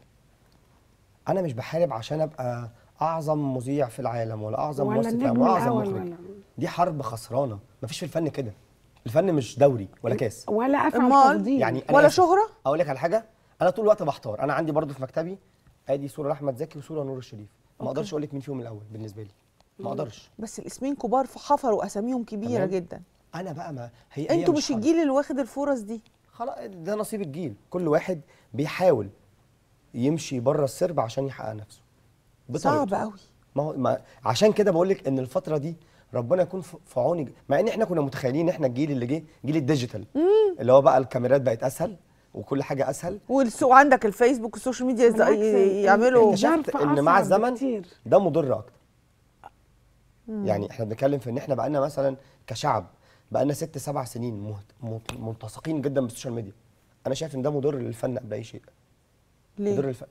انا مش بحارب عشان ابقى اعظم مذيع في العالم ولا اعظم ولا ممثل في العالم النجم ولا اعظم الأول مخرج ولا دي حرب خسرانه مفيش في الفن كده الفن مش دوري ولا كاس ولا افعل أمال؟ تفضيل يعني أنا ولا آسف. شهره اقول لك على حاجه انا طول الوقت بحتار انا عندي برضو في مكتبي ادي صوره لاحمد زكي وصوره نور الشريف ما أوكي. اقدرش اقول لك مين فيهم الاول بالنسبه لي ما اقدرش بس الاسمين كبار فحفروا اساميهم كبيره تمام. جدا انا بقى ما هي هي انتوا مش حرب. الجيل اللي واخد الفرص دي خلاص ده نصيب الجيل كل واحد بيحاول يمشي بره السرب عشان يحقق نفسه صعب بطريقته. قوي ما هو ما عشان كده بقول لك ان الفتره دي ربنا يكون في في عوني مع ان احنا كنا متخيلين ان احنا الجيل اللي جه جيل الديجيتال اللي هو بقى الكاميرات بقت اسهل وكل حاجه اسهل والسوق عندك الفيسبوك والسوشيال ميديا يز- بالعكس، يعملوا اكتشفت ظرف ان مع أصعب الزمن بكتير. ده مضر اكتر يعني احنا بنتكلم في ان احنا بقالنا مثلا كشعب بقالنا ست سبع سنين مهت- مت- ملتصقين جدا بالسوشيال ميديا انا شايف ان ده مضر للفن قبل اي شيء مضر ليه للفن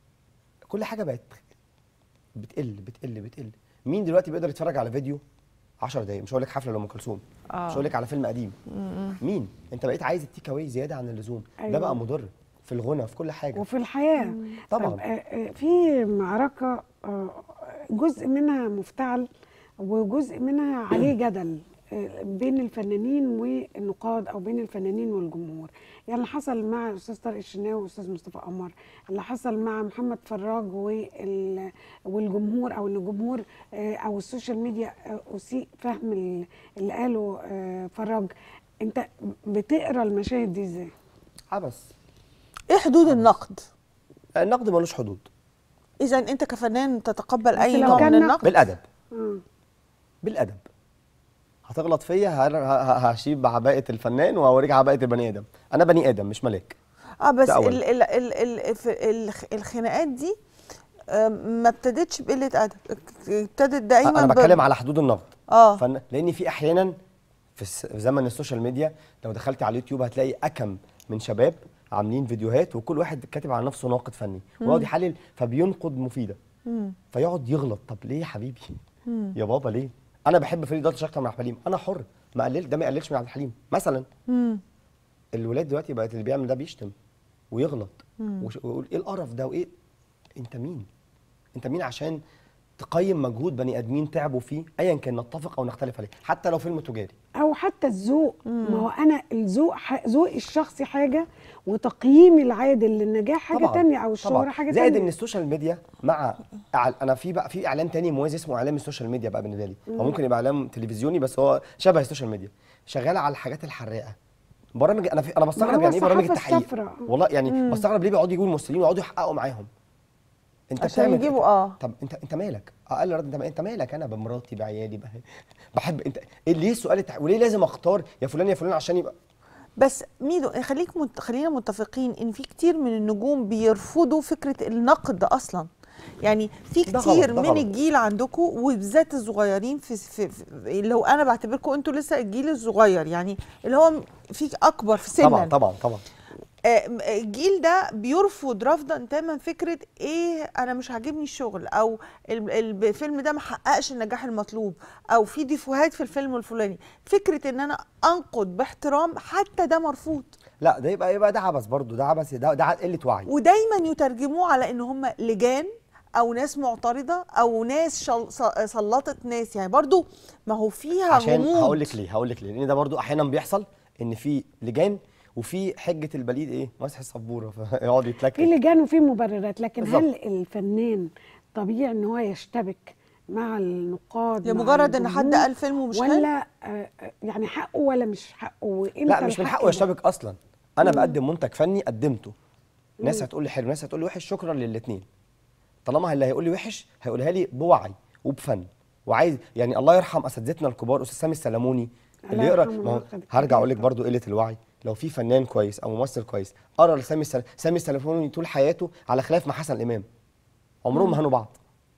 كل حاجه بقت بتقل بتقل بتقل مين دلوقتي بيقدر يتفرج على فيديو 10 دقايق مش هقول لك حفله لام كلثوم آه. مش هقول لك على فيلم قديم مين انت بقيت عايز التيك اواي زياده عن اللزوم أيوة. ده بقى مضر في الغنى في كل حاجه وفي الحياه طبعاً. طب آه، آه، في معركه آه، جزء منها مفتعل وجزء منها عليه جدل آه، بين الفنانين والنقاد او بين الفنانين والجمهور يعني اللي حصل مع الاستاذ طارق الشناوي والاستاذ مصطفى قمر اللي حصل مع محمد فراج وال- والجمهور او ان الجمهور آه، او السوشيال ميديا آه، اسيء فهم ال- اللي قاله آه، فراج انت بتقرا المشاهد دي ازاي عبس ايه حدود النقد النقد ملوش حدود اذا انت كفنان تتقبل بس اي لو نوع كان من نقد- النقد بالادب آه. بالادب هتغلط فيا هر- ه- ه- هشيب عباءه الفنان وهوريك عباءه البني ادم انا بني ادم مش ملاك اه بس ده أولاً. ال ال ال ال في الخ- الخناقات دي آم، ما ابتدتش بقله ادب ابتدت دايما انا ب- بتكلم على حدود النقد اه فن... لان في احيانا في, الس... في زمن السوشيال ميديا لو دخلت على اليوتيوب هتلاقي اكم من شباب عاملين فيديوهات وكل واحد كاتب على نفسه ناقد فني ويقعد يحلل فبينقد مفيده مم. فيقعد يغلط طب ليه يا حبيبي يا بابا ليه انا بحب فريد داطش اكتر من عبد الحليم انا حر ما قلل ده ما يقللش من عبد الحليم مثلا مم. الولاد دلوقتي بقت اللي بيعمل ده بيشتم ويغلط وش- ويقول ايه القرف ده وايه انت مين انت مين عشان تقيم مجهود بني ادمين تعبوا فيه ايا كان نتفق او نختلف عليه حتى لو فيلم تجاري او حتى الذوق ما هو انا الذوق ح- ذوقي الشخصي حاجه وتقييمي العادل للنجاح حاجه طبعاً، تانية او الشهره طبعاً. حاجه زائد تانية ان السوشيال ميديا مع إعل- انا في بقى في اعلام تاني موازي اسمه اعلام السوشيال ميديا بقى بالنسبه لي هو ممكن يبقى اعلام تلفزيوني بس هو شبه السوشيال ميديا شغال على الحاجات الحراقه برامج انا في انا بستغرب هو يعني ايه برامج الصحافة التحقيق الصفراء. والله يعني بستغرب ليه بيقعدوا يجيبوا الممثلين ويقعدوا يحققوا معاهم انت عشان بتعمل يجيبوا اه طب انت انت مالك اقل رد انت انت مالك انا بمراتي بعيالي بح- بحب انت ايه ليه السؤال التح... وليه لازم اختار يا فلان يا فلان عشان يبقى بس ميدو خليك مت... خلينا متفقين ان في كتير من النجوم بيرفضوا فكره النقد اصلا يعني في ده كتير غلط، ده من غلط. الجيل عندكم وبالذات الصغيرين في, في, في اللي هو انا بعتبركم انتوا لسه الجيل الصغير يعني اللي هو في اكبر في سنا طبعا طبعا طبعا آه، م- الجيل ده بيرفض رفضا تاما فكره ايه انا مش عاجبني الشغل او ال- ال- الفيلم ده ما حققش النجاح المطلوب او في ديفوهات في الفيلم الفلاني فكره ان انا انقد باحترام حتى ده مرفوض لا ده يبقى يبقى ده عبث برضه ده عبث ده ده قله وعي ودايما يترجموه على ان هم لجان او ناس معترضه او ناس شل... ص- سلطت ناس يعني برضو ما هو فيها عشان غموض هقول لك ليه هقول لك ليه لان ده برضو احيانا بيحصل ان في لجان وفي حجه البليد ايه مسح السبوره فيقعد في يتلكك لجان وفي مبررات لكن بالظبط. هل الفنان طبيعي ان هو يشتبك مع النقاد مع لمجرد ان حد الجمهور؟ قال فيلم ومش حلو ولا آه، آه، يعني حقه ولا مش حقه وامتى لا مش من الحق حقه ده؟ يشتبك اصلا انا بقدم منتج فني قدمته ناس هتقول لي حلو ناس هتقول لي وحش شكرا للاثنين طالما اللي هيقول لي وحش هيقولها لي بوعي وبفن وعايز يعني الله يرحم اساتذتنا الكبار استاذ سامي السلموني الله اللي يقرا يرحمه ما هو الله يخليك. هرجع اقول لك برضو قله الوعي لو في فنان كويس او ممثل كويس قرا لسامي السل... سامي السلموني طول حياته على خلاف مع حسن الامام عمرهم ما هانوا بعض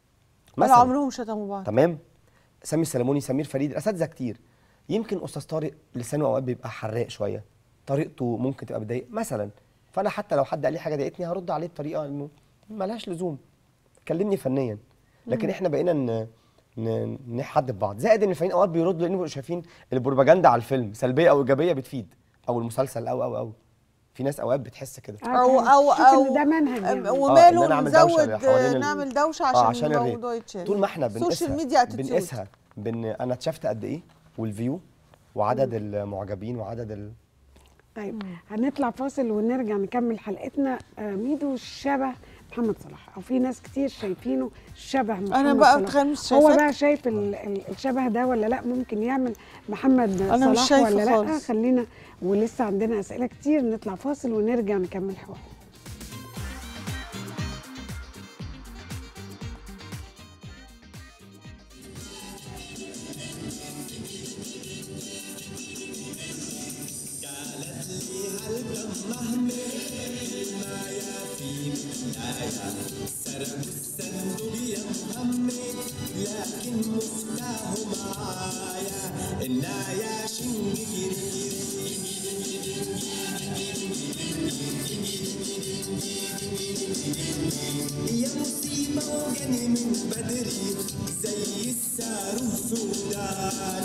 ولا عمرهم شتموا بعض تمام سامي السلموني سمير فريد اساتذه كتير يمكن استاذ طارق لسانه اوقات بيبقى حراق شويه طريقته ممكن تبقى بتضايق مثلا فانا حتى لو حد قال لي حاجه ضايقتني هرد عليه بطريقه انه ملهاش لزوم كلمني فنيا لكن احنا بقينا ن... ن... نحدد بعض زائد ان الفنانين اوقات بيردوا لانهم بيبقوا شايفين البروباجندا على الفيلم سلبيه او ايجابيه بتفيد او المسلسل او او او في ناس اوقات بتحس كده آه، او كان او تشوف او إن ده منهج يعني. أم- آه، إن وماله أنا أعمل دوشة نزود حوالين ال- نعمل دوشه آه، عشان, عشان الريت. الموضوع يتشاف طول ما احنا بنقيسها السوشيال ميديا اتيتيود بنقيسها بن انا اتشافت قد ايه والفيو وعدد المعجبين وعدد ال... طيب هنطلع فاصل ونرجع نكمل حلقتنا آه، ميدو شبه محمد صلاح او في ناس كتير شايفينه شبه محمد أنا بقى صلاح بتخيل مش هو شايفاك. بقى شايف ال- ال- الشبه ده ولا لا ممكن يعمل محمد أنا مش صلاح شايفة ولا لا خالص. خلينا ولسه عندنا اسئله كتير نطلع فاصل ونرجع نكمل حوار يا مصيبة وجاني من بدري زي الصاروخ سوداني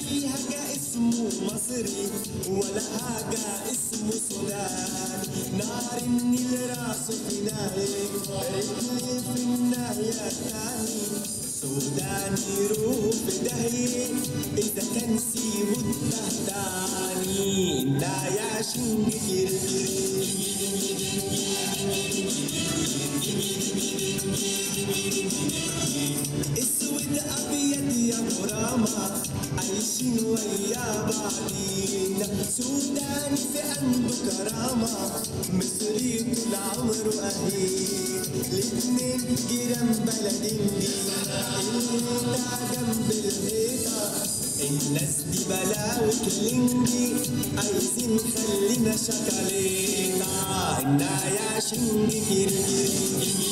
في حاجة اسمه مصري ولا حاجة اسمه سودان نهر النيل راسه في ناحية رجلي في الناحية التانية سوداني روح بدهية إذا كان سيبه التهتاني لا يا شنجي اسود ابيض يا غرامة عايشين ويا بعضينا سوداني في عنده كرامة مصري طول عمره اهين الاتنين جيران بلدين دي الهيطة جنب الهيطة الناس دي بلاوي كلينجي عايزين خلينا شكاليتا إنا يا شنجي كيري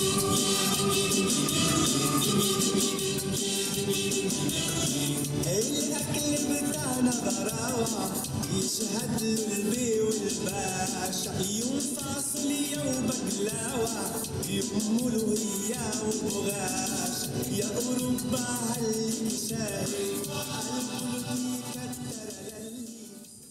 الأكل بتاعنا غراوة يشهد له البي والباشا يوم فاصلية وبقلاوة يوم ملوهية وبغاش يا أوروبا هل شايف البلد كتر للي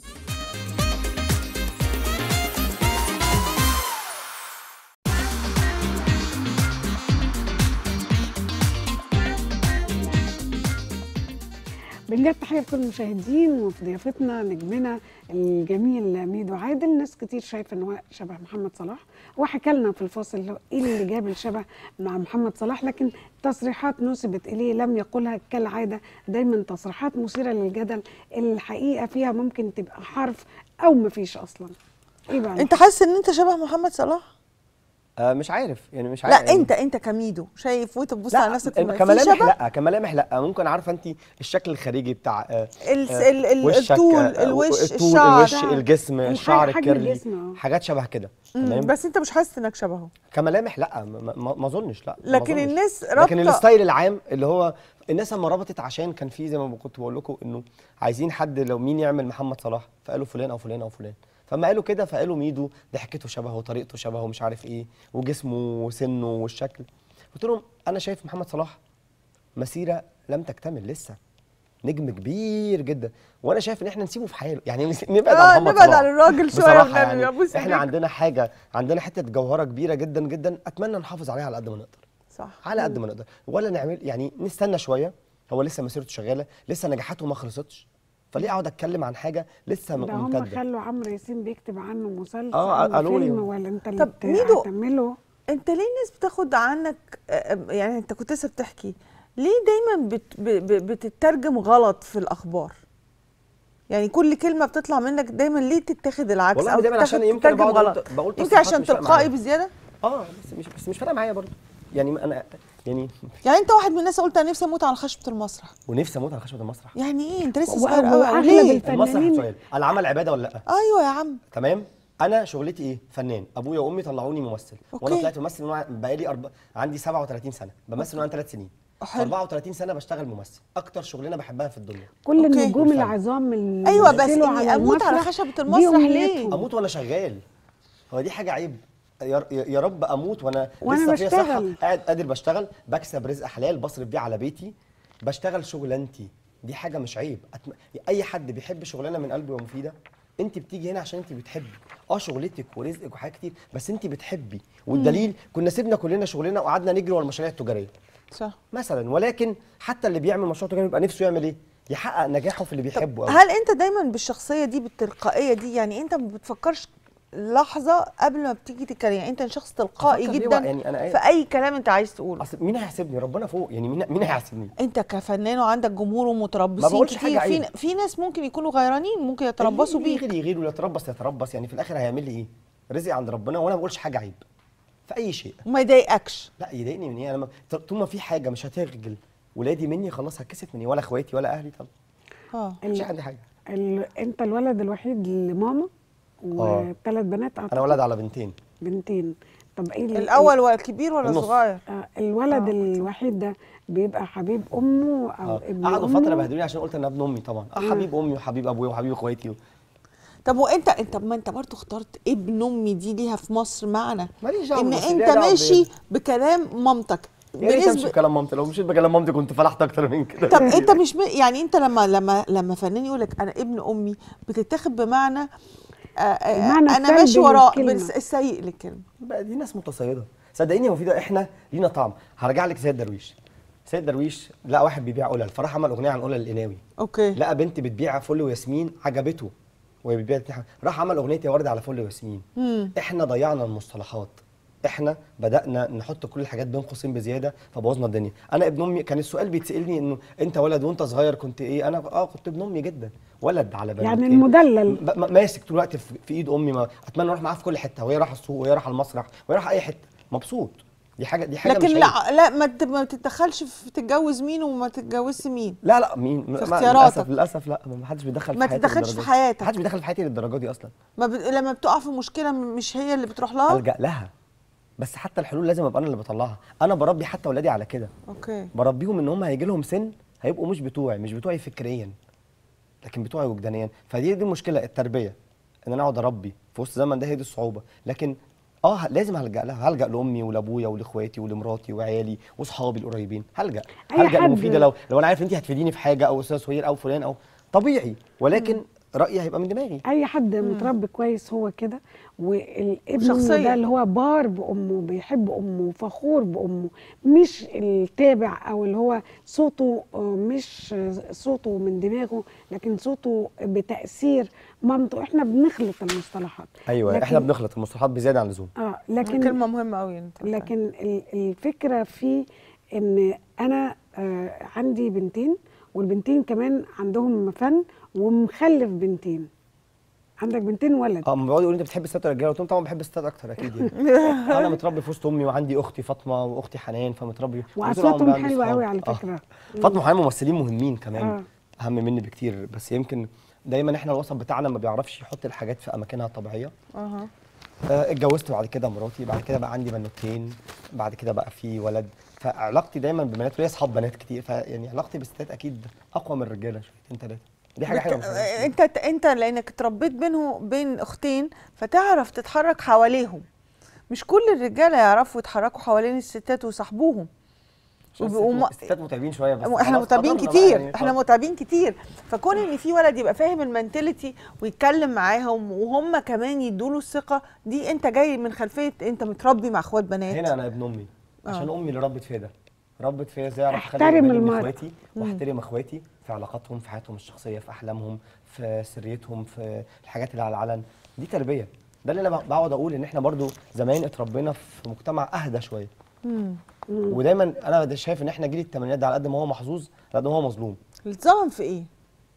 بنجد تحيه لكل المشاهدين وفي ضيافتنا نجمنا الجميل ميدو عادل ناس كتير شايفه ان هو شبه محمد صلاح هو حكى لنا في الفاصل اللي هو ايه اللي جاب الشبه مع محمد صلاح لكن تصريحات نسبت اليه لم يقولها كالعاده دايما تصريحات مثيره للجدل الحقيقه فيها ممكن تبقى حرف او مفيش اصلا ايه بقى انت حاسس ان انت شبه محمد صلاح آه مش عارف يعني مش عارف لا انت انت كميدو شايف وانت بتبص على نفسك في المراية. في كملامح شبه لا كملامح لا ممكن عارفه انت الشكل الخارجي بتاع آه ال- آه، ال- ال- وشك، الطول، آه، الوش، الطول الشعر. الوش الجسم الحاجة- الشعر حجم الكيرلي الجسم، آه. حاجات شبه كده مم، تمام بس انت مش حاسس انك شبهه كملامح لا ما- ما ما اظنش لا ما لكن أظنش. الناس لكن رابطة- الستايل العام اللي هو الناس لما ربطت عشان كان في زي ما كنت بقول لكم انه عايزين حد لو مين يعمل محمد صلاح فقالوا فلان او فلان او فلان فما قالوا كده فقالوا ميدو ضحكته شبهه وطريقته شبهه ومش عارف ايه وجسمه وسنه والشكل قلت لهم انا شايف محمد صلاح مسيره لم تكتمل لسه نجم كبير جدا وانا شايف ان احنا نسيبه في حاله يعني نس- نبعد آه، عن محمد نبعد صلاح عن الراجل شوية بصراحة ونعمل يعني أبوس احنا إيديك. عندنا حاجه عندنا حته جوهره كبيره جدا جدا اتمنى نحافظ عليها على قد ما نقدر صح على قد ما نقدر ولا نعمل يعني نستنى شويه هو لسه مسيرته شغاله لسه نجاحاته ما خلصتش فليه اقعد اتكلم عن حاجه لسه ده هم ممتده خلوا عمرو ياسين بيكتب عنه مسلسل آه، أو قالوا لي. فيلم ولا انت اللي طب ميدو- بتعمله انت ليه الناس بتاخد عنك آه، يعني انت كنت لسه بتحكي ليه دايما بت ب- ب- بتترجم غلط في الاخبار يعني كل كلمه بتطلع منك دايما ليه تتاخد العكس والله او دايما عشان تتاخد- يمكن تترجم بقعد غلط أقول- بقول يمكن تصريحات عشان مش فارقة تلقائي معايا. بزياده اه بس مش بس مش فارقه معايا برضه يعني انا يعني يعني انت واحد من الناس قلت انا نفسي اموت على خشبه المسرح ونفسي اموت على خشبه المسرح يعني ايه انت لسه و- صغير قوي وأغلب ليه الف- المسرح الفنانين- سؤال العمل عباده ولا لا ايوه يا عم تمام انا شغلتي ايه فنان ابويا وامي طلعوني ممثل وانا أوكي. طلعت ممثل وانا بقالي أرب... عندي 37 سنه بمثل وانا 3 سنين حلو. 34 سنه بشتغل ممثل اكتر شغلانه بحبها في الدنيا كل أوكي. النجوم بالفعل. العظام اللي أيوة، بس بيمثلوا إني أموت على المسرح خشبة دي المسرح ليه؟ أمنيتهم. اموت وانا شغال هو دي حاجه عيب يا يا رب اموت وانا وأنا لسه فيا صحه بشتغل. قاعد قادر بشتغل بكسب رزق حلال بصرف بيه على بيتي بشتغل شغلانتي دي حاجه مش عيب أتم... اي حد بيحب شغلانه من قلبه ومفيده انت بتيجي هنا عشان انت بتحبي اه شغلتك ورزقك وحاجات كتير بس انت بتحبي والدليل كنا سيبنا كلنا شغلنا وقعدنا نجري ورا المشاريع التجاريه صح مثلا ولكن حتى اللي بيعمل مشروع تجاري بيبقى نفسه يعمل ايه يحقق نجاحه في اللي بيحبه أوي. هل انت دايما بالشخصيه دي بالتلقائيه دي يعني انت ما بتفكرش لحظه قبل ما بتيجي تتكلم يعني انت شخص تلقائي أفكر ليه جدا بقى؟ يعني أنا إيه؟ في اي كلام انت عايز تقوله اصل مين هيحاسبني ربنا فوق يعني مين مين هيحاسبني انت كفنان وعندك جمهور ما ومتربصين بقولش كتير حاجة في عيب. في ناس ممكن يكونوا غيرانين ممكن يتربصوا اللي بيك يغير يغير ولا يتربص يتربص يعني في الاخر هيعمل لي ايه رزقي عند ربنا وانا ما بقولش حاجه عيب في اي شيء وما يضايقكش لا يضايقني من ايه انا ما- طول ما في حاجه مش هتخجل ولادي مني خلاص هتكسف مني ولا اخواتي ولا اهلي طب اه مش ال- عندي حاجه ال... انت الولد الوحيد لماما وثلاث بنات انا أعتقد؟ ولد على بنتين بنتين طب ايه ال- الاول ولا الكبير ولا النص. الصغير آه، الولد الوحيد ده بيبقى حبيب امه او اه ابن قعدوا أمه؟ فتره بهدلوني عشان قلت انا ابن امي طبعا اه حبيب امي وحبيب ابويا وحبيب اخواتي و... طب وانت انت ما انت برضو اخترت ابن امي دي ليها في مصر معنى ماليش دعوة ان بس انت ليها دعوة ماشي بإيه؟ بكلام مامتك يا ريت امشي بنسبة- بكلام مامتي لو مشيت بكلام مامتي كنت فلحت اكتر من كده طب انت مش م... يعني انت لما لما لما فنان يقول لك انا ابن امي بتتاخد بمعنى آه، آه، المعنى انا السلبي ماشي وراء للكلمة. بس السيء للكلمه بقى دي ناس متصيده صدقيني يا مفيده احنا لينا طعم هرجع لك سيد درويش سيد درويش لقى واحد بيبيع قلل فراح عمل اغنيه عن قلل القناوي اوكي لقى بنت بتبيع فل وياسمين عجبته وهي بتبيع الاتنين حاجة. راح عمل اغنيه يا ورد على فل وياسمين مم. احنا ضيعنا المصطلحات احنا بدانا نحط كل الحاجات بين قوسين بزياده فبوظنا الدنيا انا ابن امي كان السؤال بيتسالني انه انت ولد وانت صغير كنت ايه انا اه كنت ابن امي جدا ولد على بالي يعني المدلل ب- م- ماسك طول الوقت في في ايد امي ما اتمنى اروح معاها في كل حته وهي رايحه السوق وهي رايحه المسرح وهي رايحه اي حته مبسوط دي حاجه دي حاجه لكن مش عيب. لا لا ما تت- ما تتدخلش في تتجوز مين وما تتجوزش مين لا لا مين ما- اختياراتك. للاسف للاسف لا ما حدش بيدخل في ما حياتي تتدخلش للدرجة في دي. حياتك. ما حدش بيدخل في حياتي للدرجه دي اصلا ما ب... لما بتقع في مشكله مش هي اللي بتروح لها الجا لها بس حتى الحلول لازم ابقى انا اللي بطلعها انا بربي حتى اولادي على كده اوكي بربيهم ان هم هيجي لهم سن هيبقوا مش بتوعي مش بتوعي فكريا لكن بتوعي وجدانيا فدي دي المشكله التربيه ان انا اقعد اربي في وسط الزمن ده هي دي الصعوبه لكن اه ه- لازم هلجا لها هلجا لامي ولابويا ولاخواتي ولمراتي وعيالي واصحابي القريبين هلجا أي هلجا حد. لمفيده لو لو انا عارف انت هتفيديني في حاجه او استاذ سهير او فلان او طبيعي ولكن رايي هيبقى من دماغي اي حد متربي كويس هو كده والابن شخصية. ده اللي هو بار بامه بيحب امه فخور بامه مش التابع او اللي هو صوته آه، مش صوته من دماغه لكن صوته بتاثير مامته احنا بنخلط المصطلحات ايوه لكن- احنا بنخلط المصطلحات بزياده عن اللزوم اه لكن كلمه مهمه قوي انت لكن ال- الفكره في ان انا آه، عندي بنتين والبنتين كمان عندهم فن ومخلف بنتين عندك بنتين ولد اه لما بيقعدوا يقولوا انت بتحب الستات ولا الرجاله قلت لهم طبعا بحب الستات اكتر اكيد يعني انا متربي في وسط امي وعندي اختي فاطمه واختي حنان فمتربي وطول واصواتهم عمري عندي حلوه صحاب. قوي على آه. فكره فاطمه وحنان ممثلين مهمين كمان آه. اهم مني بكتير بس يمكن دايما احنا الوسط بتاعنا ما بيعرفش يحط الحاجات في اماكنها الطبيعيه اها آه، اتجوزت بعد كده مراتي بعد كده بقى عندي بنوتين بعد كده بقى في ولد فعلاقتي دايما ببنات وليا اصحاب بنات كتير فيعني علاقتي بالستات اكيد اقوى من الرجاله شويتين ثلاثه دي حاجه حلوه مش حاجة وحشة. انت انت لانك اتربيت بينه بين اختين فتعرف تتحرك حواليهم مش كل الرجاله يعرفوا يتحركوا حوالين الستات ويصاحبوهم عشان وبيبقوا الستات- م- الستات متعبين شويه بس احنا خلاص متعبين قدرنا بقى كتير يعني احنا خلاص. متعبين كتير فكون ان في ولد يبقى فاهم المنتاليتي ويتكلم معاهم وهم كمان يدوله الثقه دي انت جاي من خلفيه انت متربي مع اخوات بنات هنا انا ابن امي عشان امي اللي ربت فيا ده ربت فيا ازاي اعرف اخلي احترم بالي من المرأة. اخواتي واحترم اخواتي في علاقاتهم في حياتهم الشخصيه في احلامهم في سريتهم في الحاجات اللي على العلن دي تربيه ده اللي انا بقعد اقول ان احنا برضو زمان اتربينا في مجتمع اهدى شويه ودايما انا ده شايف ان احنا جيل الثمانينات ده على قد ما هو محظوظ على قد ما هو مظلوم اتظلم في ايه؟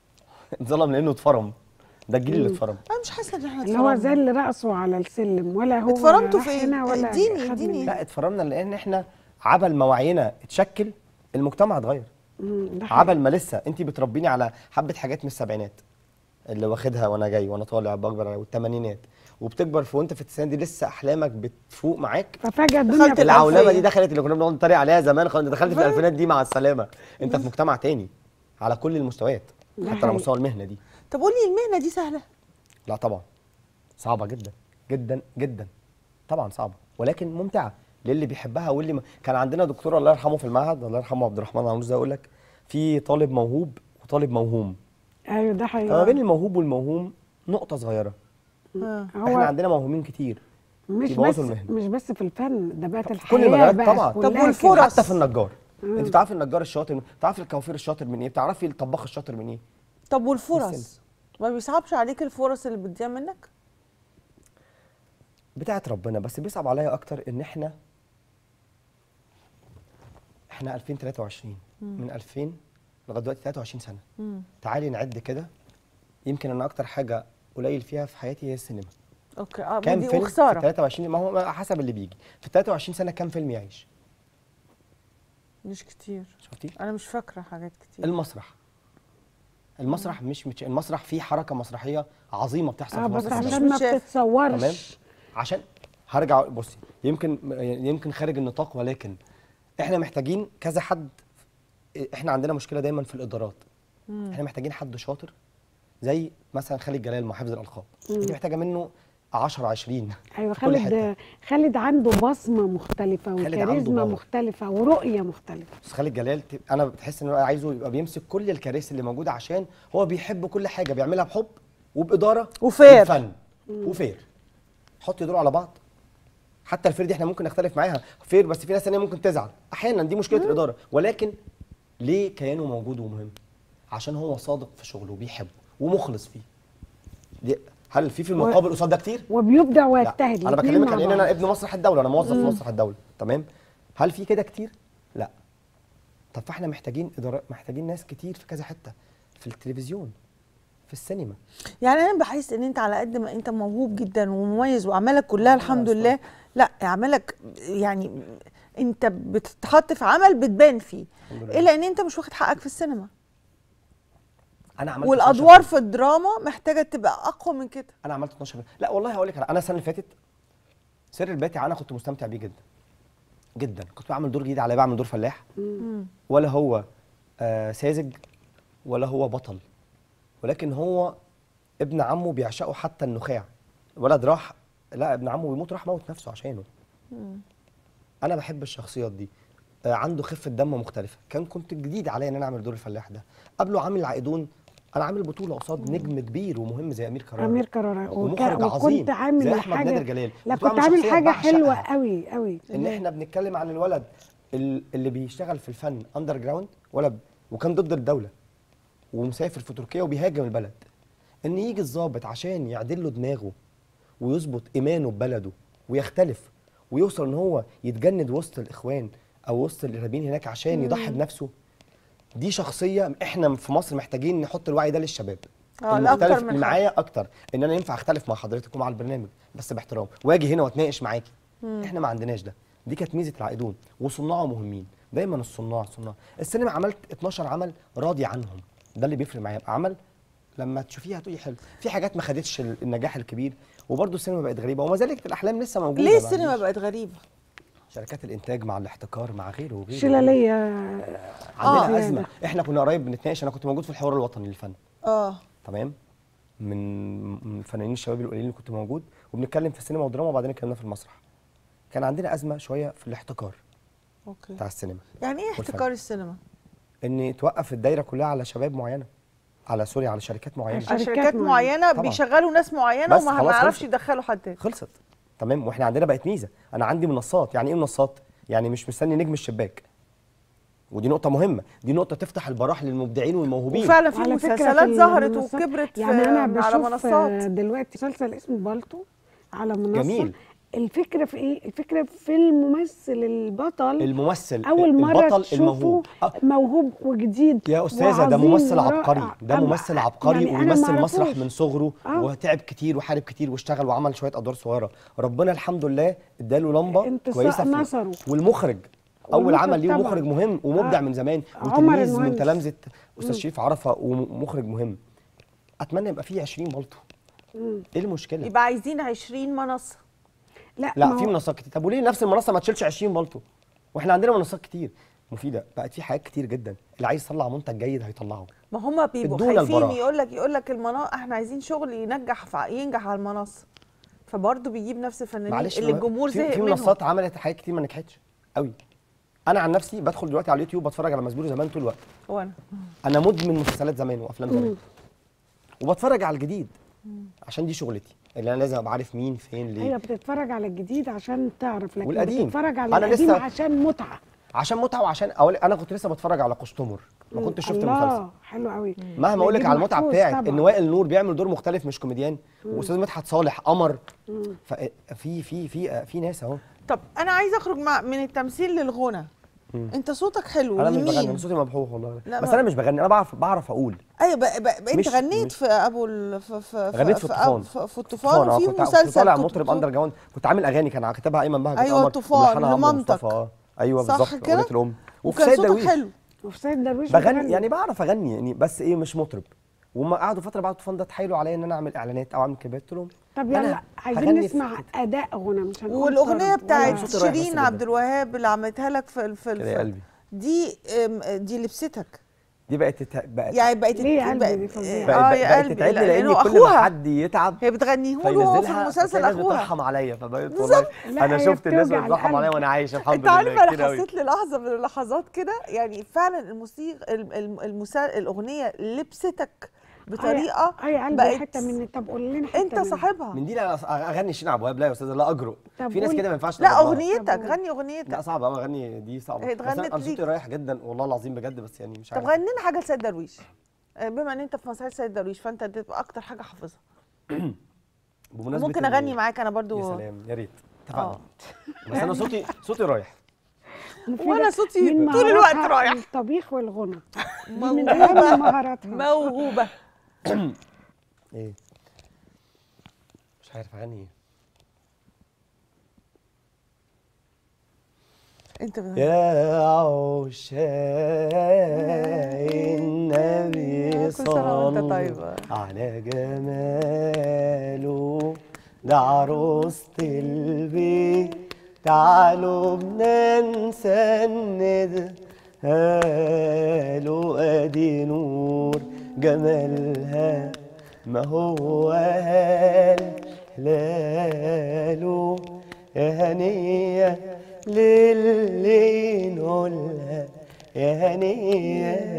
اتظلم لانه اتفرم ده الجيل اللي اتفرم انا مش حاسه ان احنا اللي هو اتفرمنا. زي اللي رقصوا على السلم ولا هو اتفرمتوا راح في إيه؟ هنا ولا اديني- خد اديني. من- لا اتفرمنا لان احنا عبل ما وعينا اتشكل المجتمع اتغير مم، ده حقيقي. عبل ما لسه انت بتربيني على حبه حاجات من السبعينات اللي واخدها وانا جاي وانا طالع بكبر عليها والثمانينات وبتكبر في وانت في التسعينات دي لسه احلامك بتفوق معاك ففجاه الدنيا دخلت بتبقى- العولمه الألفية. دي دخلت اللي كنا بنقعد نتريق عليها زمان خلاص انت دخلت في الالفينات دي مع السلامه انت في مجتمع تاني على كل المستويات ده حتى على حقيقي. مستوى المهنه دي طب قولي المهنه دي سهله لا طبعا صعبه جدا جدا جدا طبعا صعبه ولكن ممتعه للي بيحبها واللي ما... كان عندنا دكتور الله يرحمه في المعهد الله يرحمه عبد الرحمن عمرو زي اقول لك في طالب موهوب وطالب موهوم ايوه ده فما حقيقي بين الموهوب والموهوم نقطه صغيره آه. احنا هو عندنا موهومين كتير مش يبوظوا بس المهنة. مش بس في الفن ده بقت في الحياه كل المجالات بقت طبعا. كلها طب كده. والفرص؟ حتى في النجار انت بتعرفي النجار الشاطر بتعرفي الكوافير الشاطر من ايه بتعرفي الطباخ الشاطر من ايه طب السن. والفرص ما بيصعبش عليك الفرص اللي بتضيع منك بتاعت ربنا بس بيصعب عليا اكتر ان احنا احنا 2023 من 2000 لغايه دلوقتي 23 سنه تعالي نعد كده يمكن انا اكتر حاجه قليل فيها في حياتي هي السينما اوكي اه كام دي فيلم في وخساره 23 ما هو حسب اللي بيجي في 23 سنه كام فيلم يعيش مش كتير شفتي انا مش فاكره حاجات كتير المسرح المسرح مش مش المسرح فيه حركه مسرحيه عظيمه بتحصل اه في بس مصر مش عشان ما متشاف. بتتصورش تمام عشان هرجع بصي يمكن يمكن خارج النطاق ولكن احنا محتاجين كذا حد احنا عندنا مشكله دايما في الادارات احنا محتاجين حد شاطر زي مثلا خالد جلال مع حفظ الالقاب انت محتاجه منه 10 20 ايوه في كل حتة. خالد خالد عنده بصمه مختلفه خالد عنده وكاريزما باور. مختلفه ورؤيه مختلفه بس خالد جلال ت- انا بتحس ان هو عايزه يبقى بيمسك كل الكراسي اللي موجوده عشان هو بيحب كل حاجه بيعملها بحب وباداره وفير. وفن وفير حط دول على بعض حتى الفير دي احنا ممكن نختلف معاها فير بس في ناس ثانيه ممكن تزعل احيانا دي مشكله الاداره ولكن ليه كيانه موجود ومهم عشان هو صادق في شغله وبيحبه ومخلص فيه دي هل في في المقابل قصاد ده كتير وبيبدع لا ويجتهد انا الاتنين بكلمك مع عن ان بعض. انا ابن مسرح الدوله انا موظف في مسرح الدوله تمام هل في كده كتير لا طب فاحنا محتاجين اداره محتاجين ناس كتير في كذا حته في التلفزيون في السينما يعني انا بحس ان انت على قد ما انت موهوب جدا ومميز واعمالك كلها الحمد لله لا اعمالك يعني انت بتتحط في عمل بتبان فيه الحمد لله. الا ان انت مش واخد حقك في السينما انا عملت والادوار 12 في الدراما محتاجه تبقى اقوى من كده انا عملت 12 لا والله هقول لك انا انا السنه اللي فاتت سر الباتع انا كنت مستمتع بيه جدا جدا كنت بعمل دور جديد عليا بعمل دور فلاح ولا هو آه ساذج ولا هو بطل ولكن هو ابن عمه بيعشقه حتى النخاع ولد راح لا ابن عمه بيموت راح موت نفسه عشانه انا بحب الشخصيات دي آه عنده خفه دم مختلفه كان كنت جديد عليا ان انا اعمل دور الفلاح ده قبله عامل العائدون انا عامل بطوله قصاد نجم كبير ومهم زي امير كرارة امير كرارة ومخرج وك- عظيم وكنت عامل زي أحمد حاجه نادر جلال لا كنت كنت بعمل عامل شخصية حاجه حلوه بعشقها. قوي قوي ان احنا بنتكلم عن الولد ال- اللي بيشتغل في الفن اندر جراوند ولد وكان ضد الدوله ومسافر في تركيا وبيهاجم البلد ان يجي الضابط عشان يعدل له دماغه ويظبط ايمانه ببلده ويختلف ويوصل ان هو يتجند وسط الاخوان او وسط الارهابيين هناك عشان يضحي بنفسه دي شخصيه احنا في مصر محتاجين نحط الوعي ده للشباب آه، المختلف لأكتر من اللي حد. معايا اكتر ان انا ينفع اختلف مع حضرتك ومع البرنامج بس باحترام واجي هنا واتناقش معاكي احنا ما عندناش ده دي كانت ميزه العائدون وصناعه مهمين دايما الصناع صناع السينما عملت 12 عمل راضي عنهم ده اللي بيفرق معايا يبقى عمل لما تشوفيها هتقولي حلو في حاجات ما خدتش ال- النجاح الكبير وبرضه السينما بقت غريبه وما زالت الاحلام لسه موجوده ليه ما السينما عنديش. بقت غريبه شركات الانتاج مع الاحتكار مع غيره وغيره شلاليه عندنا آه. ازمه احنا كنا قريب بنتناقش انا كنت موجود في الحوار الوطني للفن اه تمام من من الفنانين الشباب القليلين اللي كنت موجود وبنتكلم في السينما والدراما وبعدين اتكلمنا في المسرح كان عندنا ازمه شويه في الاحتكار اوكي بتاع السينما يعني ايه والفن. احتكار السينما ان توقف الدايره كلها على شباب معينه على سوري على شركات معينه شركات شركات معينة. معينه طبعا. بيشغلوا ناس معينه بس وما خلاص ما يعرفش خلصت. يدخلوا حد تاني خلصت تمام واحنا عندنا بقت ميزه انا عندي منصات يعني ايه منصات يعني مش مستني نجم الشباك ودي نقطة مهمة، دي نقطة تفتح البراح للمبدعين والموهوبين وفعلا في وعلى فكرة في مسلسلات ظهرت المنصات- وكبرت في يعني انا على بشوف منصات دلوقتي مسلسل اسمه بالطو على منصه جميل. الفكره في ايه الفكره في الممثل البطل الممثل اول مره البطل تشوفه الموهوب آه، موهوب وجديد يا استاذه ده وعظيم ممثل ورائع. عبقري ده أما- ممثل عبقري يعني أنا وبيمثل معرفوش. مسرح من صغره آه. وتعب كتير وحارب كتير واشتغل وعمل شويه ادوار صغيره ربنا الحمد لله اداله لمبه انتصار كويسه في- نصره. والمخرج اول والمخرج عمل ليه طبعا. مخرج مهم ومبدع آه. من زمان عمر وتلميذ من المهندس. تلامذه استاذ شريف عرفه ومخرج مهم اتمنى يبقى فيه 20 بلطو ايه المشكله يبقى عايزين 20 منصه لا لا ما في هو- منصات كتير طب وليه نفس المنصه ما تشيلش 20 بلطو واحنا عندنا منصات كتير مفيده بقت في حاجات كتير جدا اللي عايز يطلع منتج جيد هيطلعه ما هم بيبقوا ادونا خايفين البراح. يقول لك يقول لك المنصه احنا عايزين شغل ينجح في ينجح على المنصه فبرضه بيجيب نفس الفنانين معلش اللي ما- الجمهور في, زهق في منهم منصات عملت حاجات كتير ما نجحتش قوي انا عن نفسي بدخل دلوقتي على اليوتيوب بتفرج على مسجون زمان طول الوقت وانا انا مدمن مسلسلات زمان وافلام زمان وبتفرج على الجديد عشان دي شغلتي اللي انا لازم ابقى عارف مين فين ليه ايوه بتتفرج على الجديد عشان تعرف لكن والقديم. بتتفرج على أنا القديم لسه- عشان متعه عشان متعه وعشان أول انا كنت لسه بتفرج على قشطمر ما كنتش شفت المسلسل الله حلو قوي مهما اقول لك نجيب على المتعه محفوظ بتاعت طبعاً. ان وائل نور بيعمل دور مختلف مش كوميديان واستاذ مدحت صالح قمر ففي في في في ناس اهو طب انا عايزه اخرج مع من التمثيل للغنى انت صوتك حلو انا مش بغني لمين انا صوتي مبحوح والله لا، بس ما- انا مش بغني انا بعرف بعرف اقول ايوه بقى بقى انت مش- غنيت مش- في ابو ال... في في غنيت في في, الطوفان. في, في الطوفان آه، وفي كنت- كنت مسلسل طالع كنت مطرب بتقول- اندر جراوند كنت عامل اغاني كان كاتبها ايمن بهجت أيوة، قمر الطوفان ولحنها عمرو لمامتك. مصطفى آه. ايوه صح بالظبط كده؟ اغنيه الام وفي وكان سيد صوتك درويش حلو وفي سيد درويش بغني يعني بعرف اغني يعني بس ايه مش مطرب وما قعدوا فتره بعد الطوفان ده اتحايلوا عليا ان انا اعمل اعلانات او اعمل كليبات قلت لهم طب أنا يلا عايزين هغني في نسمع كده. اداء غنى مش هنقول والاغنيه طرب بتاعت ولا- صوتي رايح بس شيرين جدا. عبد الوهاب اللي عملتها لك في في كده يا في قلبي دي أم، دي لبستك دي بقت تتع... بقت يعني بقت ليه يا قلبي بقت- دي فظيعة؟ بقت, اه بقت, يا بقت قلبي تتعبني لان لانه كل ما اخوها حد يتعب هي بتغنيه له وهو في فينزلها المسلسل فتلاقي الناس اخوها بترحم عليا فبقيت والله لا، انا هي شفت الناس بتوجع بترحم القلب. عليا عليا وانا عايش الحمد انت لله عارف انا كتير أوي. حسيت للحظه من اللحظات كده يعني فعلا الموسيقى الم- الم- المسا... الاغنيه لبستك بطريقه اي قلبي بقت حته مني طب قول لنا حته انت مني. صاحبها من دي لا اغني شيرين عبد الوهاب لا يا استاذه لا اجرؤ طب في ناس قول. كده ما ينفعش لا تغنيها. اغنيتك طب غني لا اغنيتك صعبه قوي اغني دي صعبه هي بس اتغنت انا أنا صوتي ليك. رايح جدا والله العظيم بجد بس يعني مش طب عارف غني لنا حاجه لسيد درويش آه، بما ان انت في مسرحيه سيد درويش فانت تبقى اكتر حاجه حافظها بمناسبه ممكن ال- اغني معاك انا يا برضو سلام يا ريت اتفقنا اه بس انا صوتي صوتي رايح مفيدة وانا صوتي من طول الوقت مهاراتها رايح الطبيخ والغنى دي من اهم مهاراتها موهوبه ايه مش عارف اغني ايه انت بتغني. يا عشاق النبي كل سنة وانت صلوا طيبة. على جماله ده عروسة البيت تعالوا بدنا نسند هالو ادي نور جمالها ما هو هلاله يا هنية للي نقولها يا هنية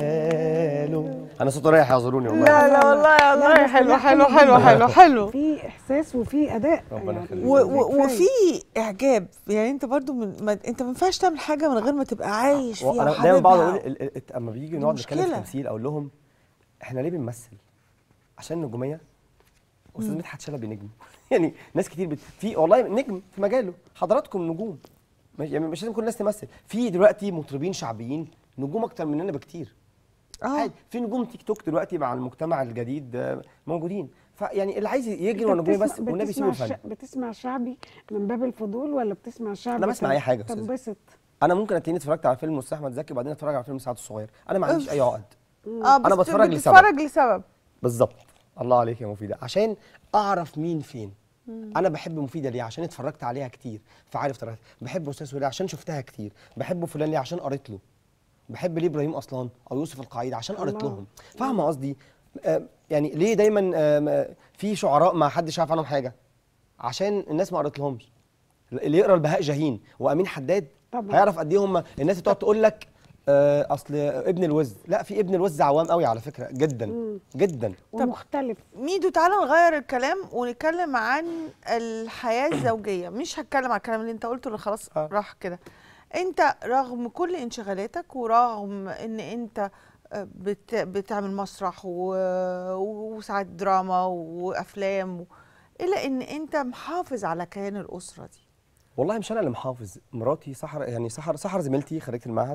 له انا صوتي رايح يعذروني والله لا لا والله لا، والله بس حلو لا، حلو حلو حلو جداً. حلو حلو في احساس وفي اداء ربنا يعني يخليك. و و كفاية. وفي اعجاب يعني انت برضو من ما انت ما ينفعش تعمل حاجه من غير ما تبقى عايش فيها انا دايما بقعد وحاببها. اقول ال- ال- اما بيجي نقعد نتكلم في مشكلة. تمثيل اقول لهم احنا ليه بنمثل؟ عشان النجوميه استاذ مدحت شلبي نجم يعني ناس كتير بت... في والله نجم في مجاله حضراتكم نجوم مش يعني مش لازم كل الناس تمثل في دلوقتي مطربين شعبيين نجوم اكتر مننا بكتير اه عادي في نجوم تيك توك دلوقتي مع المجتمع الجديد آه، موجودين فيعني اللي عايز يجري ورا أنت نجوميه بس بتسمع- والنبي بتسمع سيبه الفن الش- بتسمع شعبي من باب الفضول ولا بتسمع شعبي أنا بسمع أي حاجة يا أستاذة. تنبسط انا ممكن اتلاقيني اتفرجت على فيلم مستر احمد زكي وبعدين اتفرج على فيلم سعد الصغير انا ما عنديش اي عقد اه أنا بس بتفرج لسبب. بتتفرج لسبب بالظبط الله عليك يا مفيده عشان اعرف مين فين انا بحب مفيده ليه عشان اتفرجت عليها كتير فعارف طريقتها بحب استاذ وليه عشان شفتها كتير بحب فلان ليه عشان قريت له بحب ليه ابراهيم اصلان او يوسف القعيد عشان قريت الله. لهم فاهمه قصدي آه، يعني ليه دايما آه، م- في شعراء ما حدش عارف عنهم حاجه عشان الناس ما قريت لهمش اللي يقرا البهاء جاهين وامين حداد طبعا. هيعرف قد ايه هم الناس اللي تقعد تقول لك آه، اصل ابن الوز لا في ابن الوز عوام قوي على فكره جدا جدا ومختلف ميدو تعالى نغير الكلام ونتكلم عن الحياة الزوجية مش هتكلم عن الكلام اللي انت قلته اللي خلاص آه. راح كده انت رغم كل انشغالاتك ورغم ان انت آه، بت بتعمل مسرح و- وساعات دراما وافلام و... الا ان انت محافظ على كيان الاسره دي والله مش انا اللي محافظ مراتي سحر يعني سحر سحر زميلتي خريجه المعهد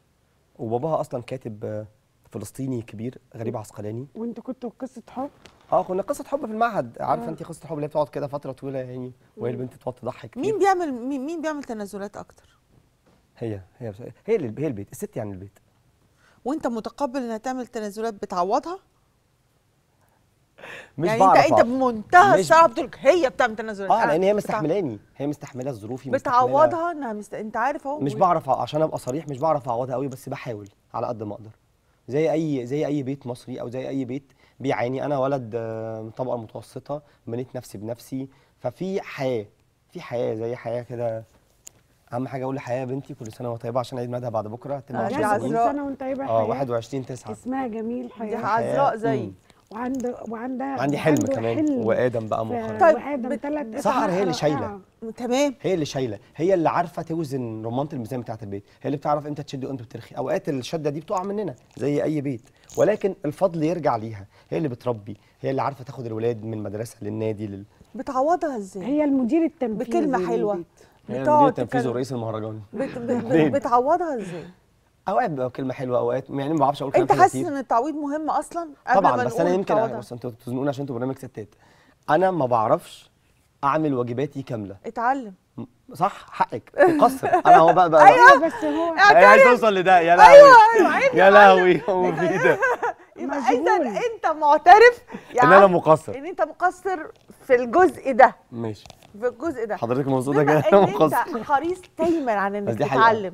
وباباها اصلا كاتب آه، فلسطيني كبير غريب عسقلاني وانت كنتوا قصه حب اه كنا قصه حب في المعهد عارفه انت قصه حب اللي هي بتقعد كده فتره طويله يعني وهي البنت تقعد تضحك كتير مين بيعمل مين مين بيعمل تنازلات اكتر هي هي بس هي اللي هي البيت الست يعني البيت وانت متقبل انها تعمل تنازلات بتعوضها مش يعني بعرف انت انت أ- بمنتهى مش- الصراحه بتقول لك هي بتعمل تنازلات اه أنا لان هي بتع- مستحملاني هي مستحمله ظروفي مستحملة- بتعوضها انها مست... انت عارف اهو مش بعرف أ- عشان ابقى صريح مش بعرف اعوضها قوي بس بحاول على قد ما اقدر زي اي زي اي بيت مصري او زي اي بيت بيعاني انا ولد آه، من طبقه متوسطه بنيت نفسي بنفسي ففي حياه في حياه زي حياه كده اهم حاجه اقول لحياه بنتي كل سنه وهي طيبه عشان عيد ميلادها بعد بكره هتم آه، دي بجد 10 كل سنين عذراء. سنه وانت طيبه اه حياة. 21 9 اسمها جميل دي حياه عذراء زي وعند وعندها عندي حلم وعنده كمان حلم وادم بقى ف- مؤخرا طيب، وادم بت- ثلاث سحر هي اللي شايلة. تمام هي اللي شايله هي اللي عارفه توزن رمانه الميزان بتاعه البيت هي اللي بتعرف امتى تشد وامتى بترخي اوقات الشده دي بتقع مننا زي اي بيت ولكن الفضل يرجع ليها هي اللي بتربي هي اللي عارفه تاخد الولاد من المدرسه للنادي لل... بتعوضها ازاي هي المدير التنفيذي بكلمه حلوه للبيت. هي بتقعد مدير التنفيذ تتكلم. ورئيس المهرجان بت... ب... اتنين. ب... بتعوضها ازاي اوقات بقى كلمه حلوه اوقات يعني ما بعرفش اقول كلام انت حلو حاسس كتير ان التعويض مهم اصلا قبل طبعا ما بس نقول انا يمكن تعوضها؟ بس انتوا بتزنقوني عشان انتوا برنامج ستات انا ما بعرفش اعمل واجباتي كامله اتعلم م- صح حقك مقصر انا هو بقى بقى ايوه بس هو هي عايز توصل لده يا لهوي ايوه ايوه عيب يا لهوي هو مفيده يبقى مشغول. اذا انت معترف يا ان انا عم مقصر ان انت مقصر في الجزء ده ماشي في الجزء ده حضرتك مبسوطه بما كده انا ان انت مقصر حريص دايما على انك بس دي حقيقة. تتعلم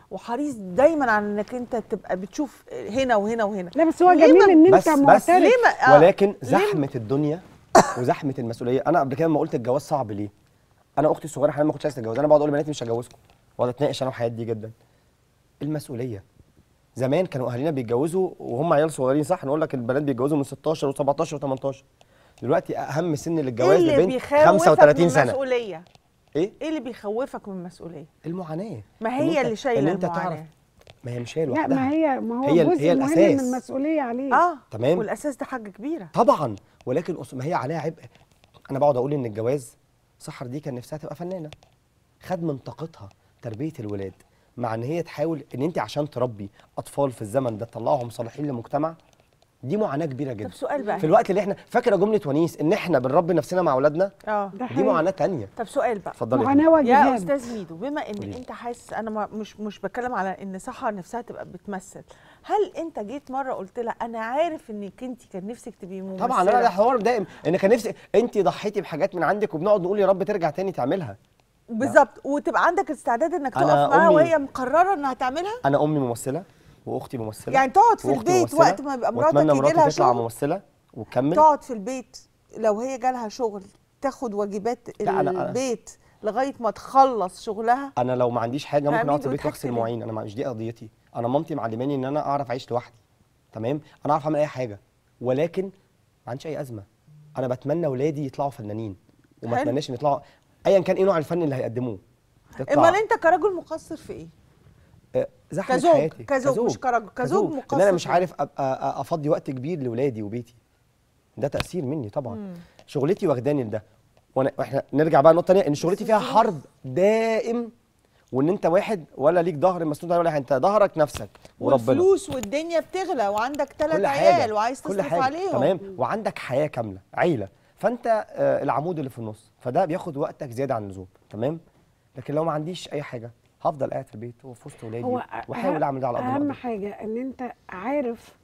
وحريص دايما على انك انت تبقى بتشوف هنا وهنا وهنا لا بس هو ليه جميل ما- ان انت بس- بس- معترف ليه ما آه، ولكن ليه- زحمه الدنيا وزحمه المسؤوليه انا قبل كده ما قلت الجواز صعب ليه انا اختي الصغيره حاليا ما كنتش عايز تتجوز انا بقعد اقول لبناتي مش هجوزكم واقعد اتناقش انا وحياتي دي جدا المسؤوليه زمان كانوا اهالينا بيتجوزوا وهم عيال صغيرين صح نقول لك البنات بيتجوزوا من 16 و17 و18 دلوقتي اهم سن ايه للجواز اللي لبنت بيخوفك 35 من سنه المسؤوليه ايه ايه اللي بيخوفك من المسؤوليه المعاناه ما إن هي أنت- اللي شايله إن انت المعاناة. تعرف ما هي مش هي لا لوحدها ما هي ما هو هي ال- جزء هي مهم الأساس. من المسؤوليه عليه اه تمام. والاساس ده حاجه كبيره طبعا ولكن أص- ما هي عليها عبء انا بقعد اقول ان الجواز سحر دي كان نفسها تبقى فنانه خد من طاقتها تربيه الولاد مع ان هي تحاول ان انت عشان تربي اطفال في الزمن ده تطلعهم صالحين للمجتمع دي معاناه كبيره جدا طب سؤال بقى في الوقت اللي احنا فاكره جمله ونيس ان احنا بنربي نفسنا مع اولادنا اه ده دي حقيقي. معاناه تانية طب سؤال بقى اتفضلي يا معاناه فندم. يا وجهاد استاذ ميدو بما ان قولي. انت حاسس انا ما مش مش بتكلم على ان سحر نفسها تبقى بتمثل هل انت جيت مره قلت لها انا عارف انك انت كان نفسك تبقي ممثله طبعا انا ده حوار دائم ان كان نفسي انت ضحيتي بحاجات من عندك وبنقعد نقول يا رب ترجع تاني تعملها بالظبط وتبقى عندك استعداد انك تقف أنا معاها أمي- وهي مقرره انها تعملها انا امي ممثله واختي ممثله يعني تقعد في وأختي البيت ممثلة، وقت ما يبقى مراتك وأتمنى يجي مراتي لها تطلع شغل ممثله وتكمل تقعد في البيت لو هي جالها شغل تاخد واجبات لا، أنا- أنا- البيت لغايه ما تخلص شغلها انا لو ما عنديش حاجه ممكن فاهمين؟ اقعد في البيت وتحكي واغسل ليه؟ مواعين انا ما- مش دي قضيتي انا مامتي معلماني ان انا اعرف اعيش لوحدي تمام انا اعرف اعمل اي حاجه ولكن ما عنديش اي ازمه انا بتمنى اولادي يطلعوا فنانين وما حلو. اتمناش ان يطلعوا ايا كان ايه نوع الفن اللي هيقدموه تطلع امال انت كرجل مقصر في ايه آه، زحمه كزوج- حياتي كزوج، مش كرجل، كزوج ان مقصر انا مش فيه. عارف ابقى أ- افضي وقت كبير لاولادي وبيتي ده تاثير مني طبعا شغلتي واخداني لده وانا احنا نرجع بقى نقطه ثانيه ان شغلتي فيها حرب دائم وان انت واحد ولا ليك ظهر مسنود عليه ولا حاجة، انت ظهرك نفسك وربنا والفلوس والدنيا بتغلى وعندك ثلاث كل عيال حاجه وعايز كل تصرف حاجه عليهم تمام وعندك حياه كامله عيله فانت آه العمود اللي في النص فده بياخد وقتك زياده عن اللزوم تمام لكن لو ما عنديش اي حاجه هفضل قاعد في البيت وفي وسط ولادي هو واحاول اعمل ده على قد ما اهم اقدر حاجه ان انت عارف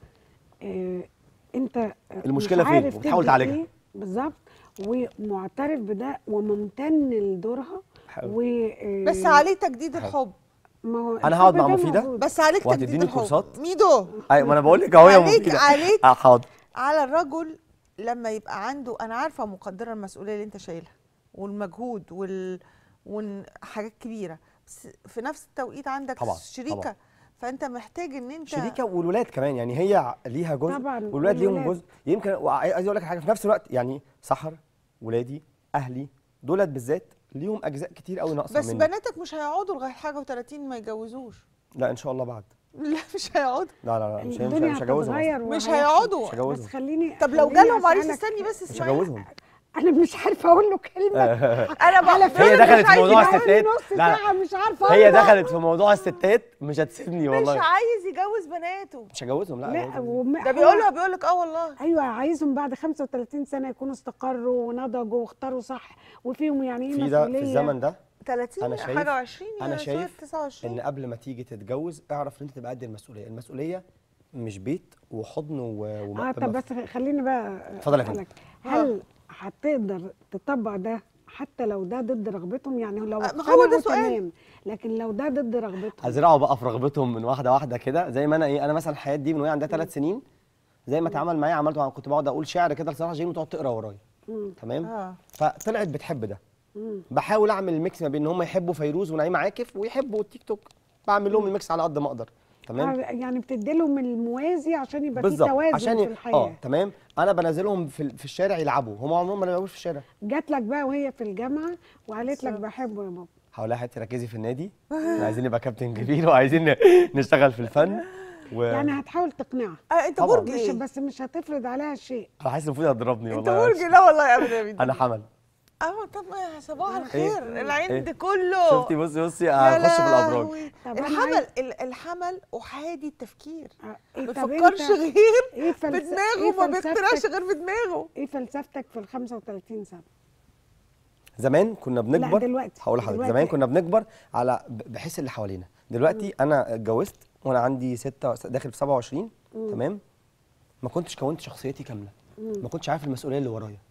آه انت آه، المشكلة مش فين عارف وبتحاول تدي تعالجها. إيه بالظبط ومعترف بده وممتن لدورها حاول. و آه، بس عليه تجديد الحب ما هو أنا هقعد الحب مع ده مفيدة؟ موجود. بس عليك تجديد وهتديني الحب كورسات؟ ميدو ايوه ما انا بقول لك اهو يا عليك- مفيدة. عليك. آه، حاضر على الرجل لما يبقى عنده انا عارفه مقدره المسؤوليه اللي انت شايلها والمجهود وال وحاجات كبيره بس في نفس التوقيت عندك طبعاً، شريكه طبعاً. فانت محتاج ان انت شريكه والولاد كمان يعني هي ليها جزء طبعاً، والولاد ليهم والولاد. جزء يمكن عايز اقول لك حاجه في نفس الوقت يعني سحر ولادي اهلي دولت بالذات ليهم اجزاء كتير قوي ناقصه بس مني بناتك مش هيقعدوا لغايه حاجه و30 ما يتجوزوش لا ان شاء الله بعد لا مش هيقعدوا لا لا لا مش مش, الدنيا مش هجوزهم أصلاً. هتتغير مش وهيحصل. هيقعدوا مش هجوزهم. بس خليني طب لو خليني جالهم عريس أسألك- استني بس مش اسمعي هجوزهم انا مش عارفه اقول له كلمه انا على بقى فكرة هي دول دخلت مش في عايز موضوع يتجوز- الستات نص لا، لا. ساعه مش عارفه هي أقول له. دخلت في موضوع الستات مش هتسيبني مش والله عايز يجوز بناته مش هجوزهم لا, لا هجوزهم. وم... ده بيقولها بيقول لك اه والله ايوه عايزهم بعد 35 سنه يكونوا استقروا ونضجوا واختاروا صح وفيهم يعني ايه في ده مسؤوليه في الزمن ده 30 أنا شايف- حاجه و20 انا شايف 29 ان قبل ما تيجي تتجوز اعرف ان انت تبقى قد المسؤوليه المسؤوليه مش بيت وحضن و... وم- اه طب بس خليني بقى اتفضل يا فندم. أسألك، هل هتقدر تطبق ده حتى لو ده ضد رغبتهم يعني لو ما هو اقتنعوا ده سؤال. تمام لكن لو ده ضد رغبتهم ازرعه بقى في رغبتهم من واحده واحده كده زي ما انا ايه انا مثلا الحياه دي من وهي عندها ثلاث سنين زي ما اتعمل معايا عملته كنت بقعد اقول شعر كده لصلاح جاهين وتقعد تقرا ورايا مم. تمام اه فطلعت بتحب ده مم. بحاول اعمل الميكس ما بين ان هم يحبوا فيروز ونعيم عاكف ويحبوا التيك توك بعمل لهم الميكس على قد ما اقدر تمام آه، يعني بتدي لهم الموازي عشان يبقى في بالظبط توازن عشان في ي- الحياه اه تمام انا بنزلهم في, ال- في الشارع يلعبوا هم عمرهم ما لعبوش في الشارع جات لك بقى وهي في الجامعه وقالت لك بحبه يا بابا هقول لها يا حبيبتي ركزي في النادي احنا عايزين نبقى كابتن كبير وعايزين ن- نشتغل في الفن و يعني هتحاول تقنعها آه، انت طبعاً. برج مش ايه؟ بس مش هتفرض عليها شيء انا حاسس المفروض هتضربني انت والله برج لا والله ابدا يا بنتي انا حمل اه طب ما صباح إيه؟ الخير العند إيه؟ كله شفتي بصي بصي يا هنخش في الابراج لهوي. طب أنا الحمل عايز- ال- الحمل احادي التفكير آه، إيه ما طب بيفكرش أنت- غير ايه فلس... بدماغه إيه ما بيخترعش فلسفتك- غير بدماغه ايه فلسفتك في ال 35 سنه زمان كنا بنكبر دلوقتي. هقول لحضرتك دلوقتي. زمان كنا بنكبر على ب- بحس اللي حوالينا دلوقتي انا اتجوزت وانا عندي ستة داخل في 27 تمام ما كنتش كونت شخصيتي كامله ما كنتش عارف المسؤوليه اللي ورايا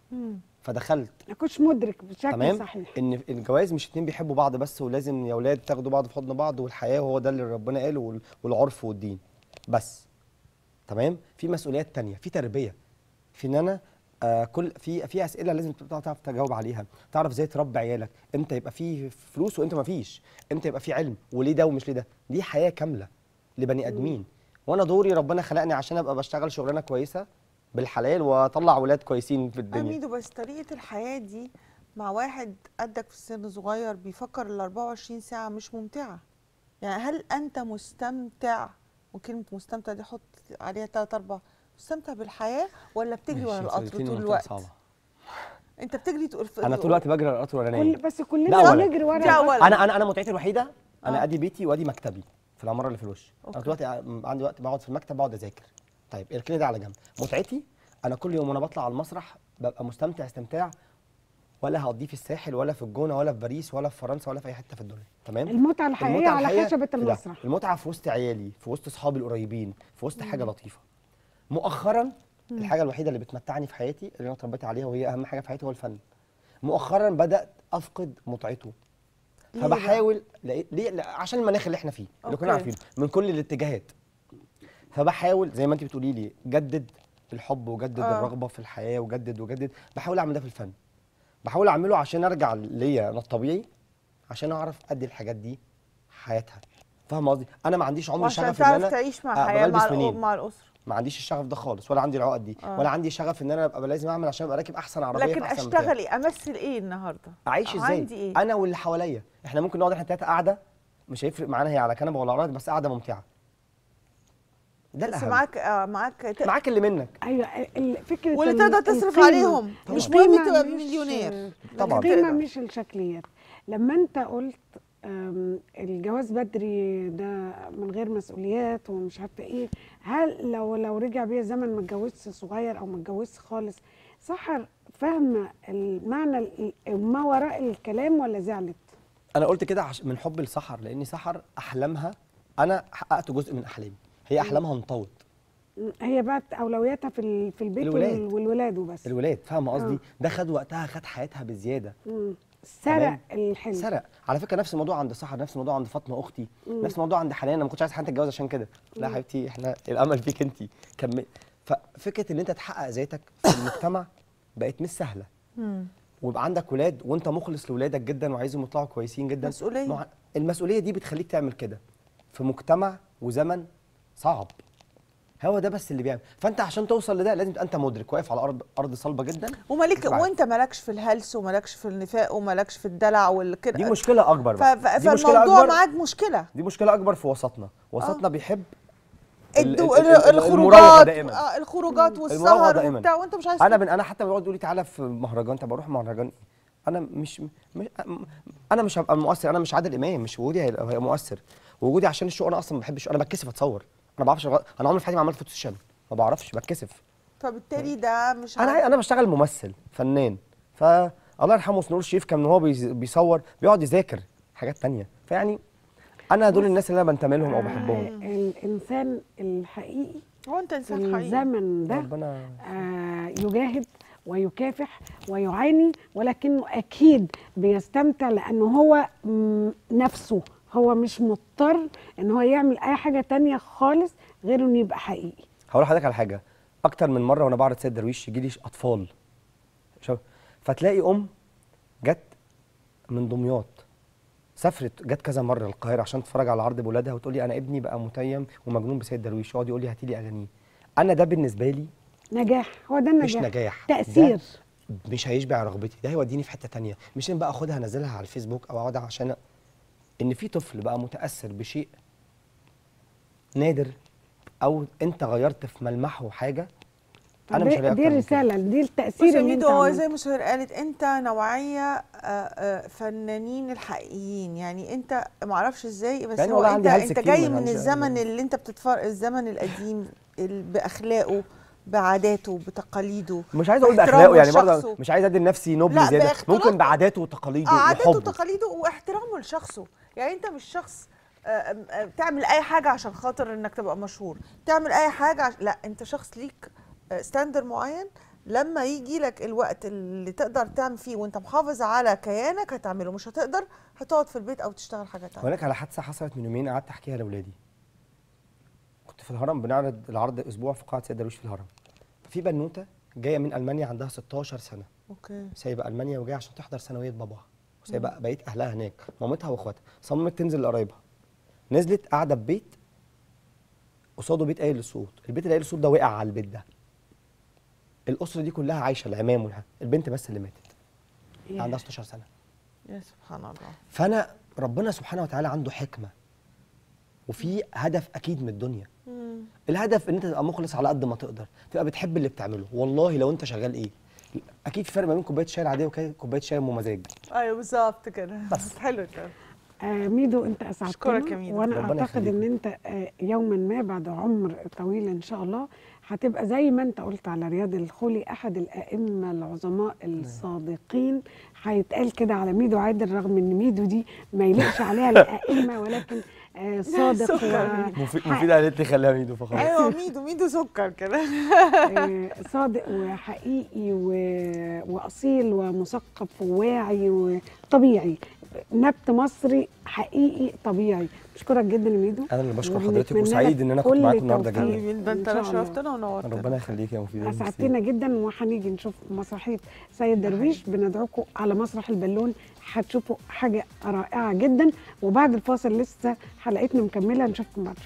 فدخلت ما كنتش مدرك بشكل تمام صحيح ان الجواز مش اتنين بيحبوا بعض بس ولازم يا اولاد تاخدوا بعض في حضن بعض والحياه هو ده اللي ربنا قاله وال- والعرف والدين بس تمام في مسؤوليات تانية في تربيه في ان انا آه كل في في اسئله لازم تبقى تعرف تجاوب عليها تعرف ازاي تربي عيالك امتى يبقى في فلوس وامتى ما فيش امتى يبقى في علم وليه ده ومش ليه ده دي حياه كامله لبني ادمين وانا دوري ربنا خلقني عشان ابقى بشتغل شغلانه كويسه بالحلال واطلع ولاد كويسين في الدنيا أميدو بس طريقة الحياة دي مع واحد قدك في السن صغير بيفكر ال 24 ساعة مش ممتعة يعني هل أنت مستمتع وكلمة مستمتع دي حط عليها تلات أربع مستمتع بالحياة ولا بتجري ورا ماشي، القطر سألتني طول منطقة الوقت؟ صعبة. أنت بتجري تقول انا طول الوقت بجري على القطر وانا نايم كل بس لا كلنا أولا. بنجري ورا دي أولا. القطر. انا انا انا متعتي الوحيده انا آه. ادي بيتي وادي مكتبي في العماره اللي في الوش انا أوكي. دلوقتي عندي وقت بقعد في المكتب بقعد اذاكر طيب اركني ده على جنب متعتي انا كل يوم وانا بطلع على المسرح ببقى مستمتع استمتاع ولا هقضيه في الساحل ولا في الجونه ولا في باريس ولا في فرنسا ولا في اي حته في الدنيا تمام المتعه الحقيقيه المتعة على الحقيقية خشبه في ده. المسرح المتعه في وسط عيالي في وسط اصحابي القريبين في وسط حاجه لطيفه مؤخرا الحاجه الوحيده اللي بتمتعني في حياتي اللي انا اتربيت عليها وهي اهم حاجه في حياتي هو الفن مؤخرا بدات افقد متعته ليه بقى؟ فبحاول لقيت ليه لا، عشان المناخ اللي احنا فيه اللي كنا أوكي. عارفينه من كل الاتجاهات فبحاول زي ما انت بتقولي لي جدد الحب وجدد آه. الرغبه في الحياه وجدد وجدد بحاول اعمل ده في الفن بحاول اعمله عشان ارجع ليا انا الطبيعي عشان اعرف ادي الحاجات دي حياتها فاهم قصدي انا ما عنديش عمر وعشان شغف ان تعرف انا تعيش مع أبقى الحياة مع, بلبس الأ- منين. مع الأسرة ما عنديش الشغف ده خالص ولا عندي العقد دي آه. ولا عندي شغف ان انا ابقى لازم اعمل عشان ابقى راكب احسن عربيه لكن في احسن مكان. أشتغل إيه أمثل إيه النهاردة اعيش أو ازاي عندي إيه انا واللي حواليا احنا ممكن نقعد احنا ثلاثه قاعده مش هيفرق معانا هي على كنبه ولا على ارض بس قاعده ممتعه ده بس الاهم معاك آه معاك ت- معاك اللي منك ايوه ال- فكره واللي ال- تقدر تصرف القيمة. عليهم طبعاً. مش مهم القيمة تبقى مش- مليونير طبعاً. لكن القيمه تقدر. مش الشكليات لما انت قلت أم، الجواز بدري ده من غير مسؤوليات ومش عارفه ايه هل لو لو رجع بيا زمن ما اتجوزش صغير او ما اتجوزش خالص سحر فاهمه المعنى ال- ما وراء الكلام ولا زعلت؟ انا قلت كده عش... من حب لسحر لان سحر احلامها انا حققت جزء من احلامي هي احلامها انطوت هي بقى اولوياتها في ال- في البيت الولاد. وال- والولاد وبس الولاد فاهمه قصدي آه. ده خد وقتها خد حياتها بزياده مم. سرق تمام. الحلم سرق على فكره نفس الموضوع عند سحر نفس الموضوع عند فاطمه اختي نفس الموضوع عند حنان انا ما كنتش عايز حد تتجوز عشان كده لا يا حبيبتي احنا الامل فيك انت كمل ففكره ان انت تحقق ذاتك في المجتمع بقت مش سهله ويبقى عندك ولاد وانت مخلص لاولادك جدا وعايزهم يطلعوا كويسين جدا مسؤولية. مع- المسؤوليه دي بتخليك تعمل كده في مجتمع وزمن صعب هو ده بس اللي بيعمل فانت عشان توصل لده لازم تبقى انت مدرك واقف على ارض ارض صلبه جدا ومالك وتبقى وانت مالكش في الهلس ومالكش في النفاق ومالكش في الدلع والكده دي مشكله اكبر ف... بقى ف... دي مشكله فالموضوع اكبر معاك مشكله دي مشكله اكبر في وسطنا وسطنا بيحب ال- الدو... ال- ال- ال- المراوغة الخروجات دايما آه الخروجات المراوغة والسهر دايما. وبتاع وانت مش عايز انا تروح. بن انا حتى بيقعد يقول لي تعالى في مهرجان طب اروح مهرجان ايه انا مش, مش انا مش هبقى مؤثر انا مش عادل امام مش وجودي هيبقى هيبقى مؤثر وجودي عشان الشو انا اصلا ما بحبش انا بتكسف اتصور انا ما بعرفش أغ- انا عمري في حياتي ما عملت فوتو سيشن ما بعرفش بتكسف فبالتالي ده مش انا عارف. انا بشتغل ممثل فنان فالله يرحمه سنور الشريف كان هو بيز- بيصور بيقعد يذاكر حاجات تانية فيعني انا دول الناس اللي انا بنتمي لهم او بحبهم الانسان الحقيقي هو انت في انسان حقيقي الزمن ده ربنا آه، يجاهد ويكافح ويعاني ولكنه اكيد بيستمتع لانه هو مم، نفسه هو مش مضطر ان هو يعمل اي حاجه تانية خالص غير انه يبقى حقيقي هقول لحضرتك على حاجه اكتر من مره وانا بعرض سيد درويش يجي لي اطفال شوف فتلاقي ام جت من دمياط سافرت جت كذا مره القاهره عشان تتفرج على العرض بولادها وتقول لي انا ابني بقى متيم ومجنون بسيد درويش يقعد يقول لي هاتي لي اغانيه انا ده بالنسبه لي نجاح هو ده مش النجاح نجاح تاثير ده مش هيشبع رغبتي ده هيوديني في حته تانية مش ان بقى اخدها انزلها على الفيسبوك او اقعد عشان ان في طفل بقى متاثر بشيء نادر او انت غيرت في ملمحه حاجه انا مش دي, هلاقي دي أكتر من كده. الرساله دي بص التاثير يا اللي انت ميدو هو عملته. زي ما سهير قالت انت نوعيه آه، آه، فنانين الحقيقيين يعني انت ما اعرفش ازاي بس يعني هو والله انت عندي هلس انت كتير جاي من من هلس الزمن يعني. اللي انت بتتفرج الزمن القديم ال- باخلاقه بعاداته بتقاليده مش عايز اقول باحترامه باخلاقه يعني برضه لشخصه. مش عايز ادي لنفسي نبل لا، زياده باختلاط- ممكن بعاداته وتقاليده اه عاداته وحبه وتقاليده واحترامه لشخصه يعني انت مش شخص آه، آه، آه، تعمل اي حاجه عشان خاطر انك تبقى مشهور تعمل اي حاجه عش... لا انت شخص ليك ستاندر معين لما يجي لك الوقت اللي تقدر تعمل فيه وانت محافظ على كيانك هتعمله مش هتقدر هتقعد في البيت او تشتغل حاجه تانية هقول لك على حادثه حصلت من يومين قعدت احكيها لاولادي كنت في الهرم بنعرض العرض اسبوع في قاعه سيد درويش في الهرم ففي بنوته جايه من المانيا عندها 16 سنه اوكي سايبه المانيا وجايه عشان تحضر ثانويه باباها وسايبه بقيه اهلها هناك مامتها واخواتها صممت تنزل لقرايبها نزلت قاعده في بيت قصاده بيت قايل الصوت البيت اللي قايل الصوت ده وقع على البيت ده الاسره دي كلها عايشه العمام والها البنت بس اللي ماتت عندها 16 سنه يا سبحان الله فانا ربنا سبحانه وتعالى عنده حكمه وفي هدف اكيد من الدنيا الهدف ان انت تبقى مخلص على قد ما تقدر تبقى بتحب اللي بتعمله والله لو انت شغال ايه اكيد في فرق ما بين كوبايه شاي العاديه وكوبايه شاي ام مزاج ايوه بالظبط كده بس. حلو ده آه ميدو انت اسعدتنا أشكرك يا ميدو. وانا ربنا اعتقد يخليك. ان انت آه يوما ما بعد عمر طويل ان شاء الله هتبقى زي ما انت قلت على رياض الخولي احد الائمه العظماء الصادقين هيتقال كده على ميدو عادل رغم ان ميدو دي ما يليقش عليها الائمه ولكن آه صادق سكر. و- مفيده قالت لي خليها ميدو فخلاص ايوه ميدو ميدو سكر كده آه، صادق وحقيقي و- واصيل ومثقف وواعي وطبيعي نبت مصري حقيقي طبيعي بشكرك جدا يا ميدو انا اللي بشكر وبنتمنى حضرتك وسعيد لك ان انا كنت كل معاكم النهارده توفيق. جدا حبيبي ده انت إن شاء الله. شرفتنا ونورتنا ربنا يخليك يا مفيده اسعدتنا جدا وهنيجي نشوف مسرحيه سيد درويش بندعوكم على مسرح البالون هتشوفوا حاجه رائعه جدا وبعد الفاصل لسه حلقتنا مكمله نشوفكم بعد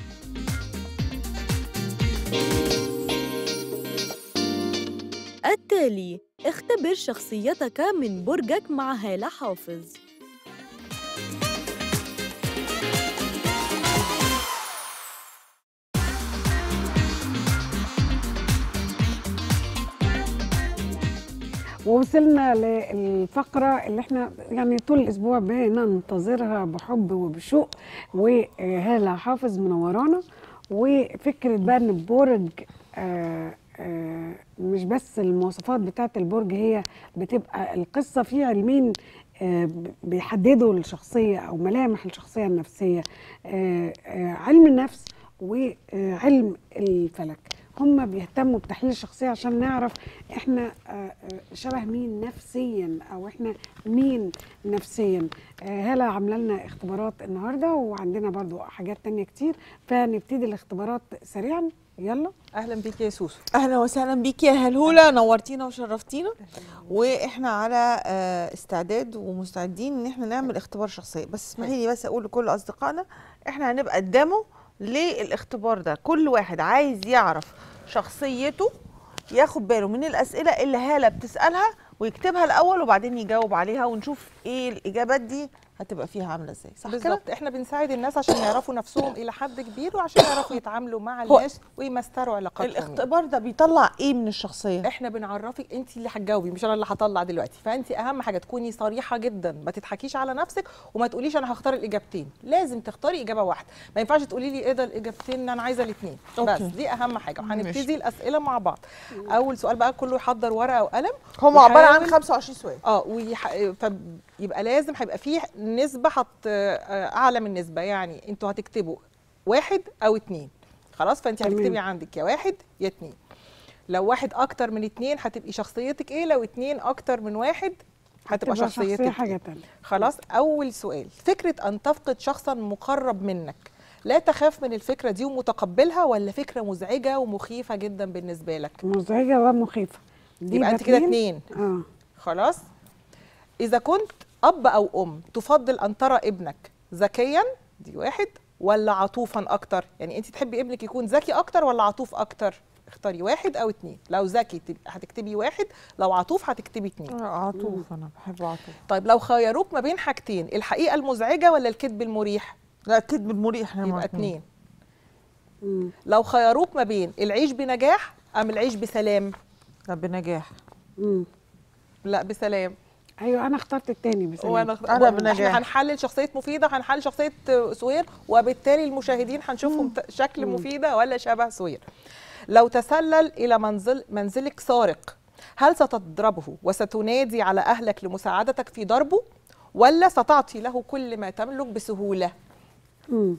التالي اختبر شخصيتك من برجك مع هالة حافظ ووصلنا للفقرة اللي احنا يعني طول الأسبوع بننتظرها بحب وبشوق وهالة حافظ منورانا وفكرة بقى إن البرج آه آه مش بس المواصفات بتاعة البرج هي بتبقى القصة في علمين آه بيحددوا الشخصية أو ملامح الشخصية النفسية آه آه علم النفس وعلم الفلك هم بيهتموا بتحليل الشخصية عشان نعرف احنا آه، آه، شبه مين نفسيا او احنا مين نفسيا آه، هلا عامله لنا اختبارات النهارده وعندنا برضو حاجات تانية كتير فنبتدي الاختبارات سريعا يلا اهلا بيك يا سوسو اهلا وسهلا بيك يا هلهوله نورتينا وشرفتينا واحنا على آه، استعداد ومستعدين ان احنا نعمل اختبار شخصيه بس اسمحي لي بس اقول لكل اصدقائنا احنا هنبقى قدامه للاختبار ده كل واحد عايز يعرف شخصيته ياخد باله من الاسئله اللي هاله بتسالها ويكتبها الاول وبعدين يجاوب عليها ونشوف ايه الاجابات دي هتبقى فيها عامله ازاي صح كده بالظبط احنا بنساعد الناس عشان يعرفوا نفسهم الى حد كبير وعشان يعرفوا يتعاملوا مع هو الناس ويمستروا علاقاتهم يعني. الاختبار ده بيطلع ايه من الشخصيه احنا بنعرفك انت اللي هتجاوبي مش انا اللي هطلع دلوقتي فانت اهم حاجه تكوني صريحه جدا ما تضحكيش على نفسك وما تقوليش انا هختار الاجابتين لازم تختاري اجابه واحده ما ينفعش تقولي لي ايه ده الاجابتين انا عايزه الاثنين بس أوكي. دي اهم حاجه ماشي. وهنبتدي الاسئله مع بعض اول سؤال بقى كله يحضر ورقه وقلم هم عباره عن وحاول- 25 سؤال اه ويح... فيبقى لازم هيبقى فيه نسبه حط آه، اعلى من نسبه يعني انتوا هتكتبوا واحد او اتنين خلاص فانت تمام. هتكتبي عندك يا واحد يا اتنين لو واحد اكتر من اتنين هتبقي شخصيتك ايه لو اتنين اكتر من واحد هتبقى تبقى شخصيتك شخصية إيه؟ حاجة تانية خلاص اول سؤال فكره ان تفقد شخصا مقرب منك لا تخاف من الفكره دي ومتقبلها ولا فكره مزعجه ومخيفه جدا بالنسبه لك مزعجة ومخيفة دي يبقى ده انت كده اتنين؟ اتنين اه خلاص إذا كنت أب أو أم تفضل أن ترى ابنك ذكيا دي واحد ولا عطوفا أكتر يعني أنت تحبي ابنك يكون ذكي أكتر ولا عطوف أكتر اختاري واحد أو اتنين لو ذكي تب- هتكتبي واحد لو عطوف هتكتبي اتنين عطوف انا بحب عطوف طيب لو خيروك ما بين حاجتين الحقيقة المزعجة ولا الكذب المريح لا الكذب المريح أنا مع يبقى اتنين. اتنين مم. لو خيروك ما بين العيش بنجاح أم العيش بسلام لا بنجاح مم. لا بسلام ايوه انا اخترت التاني بس وانا أنا بنجاح. احنا هنحلل شخصيه مفيده هنحلل شخصيه سوير وبالتالي المشاهدين هنشوفهم ت- شكل مفيده ولا شبه سوير لو تسلل الى منزل منزلك سارق هل ستضربه وستنادي على اهلك لمساعدتك في ضربه ولا ستعطي له كل ما تملك بسهوله مم.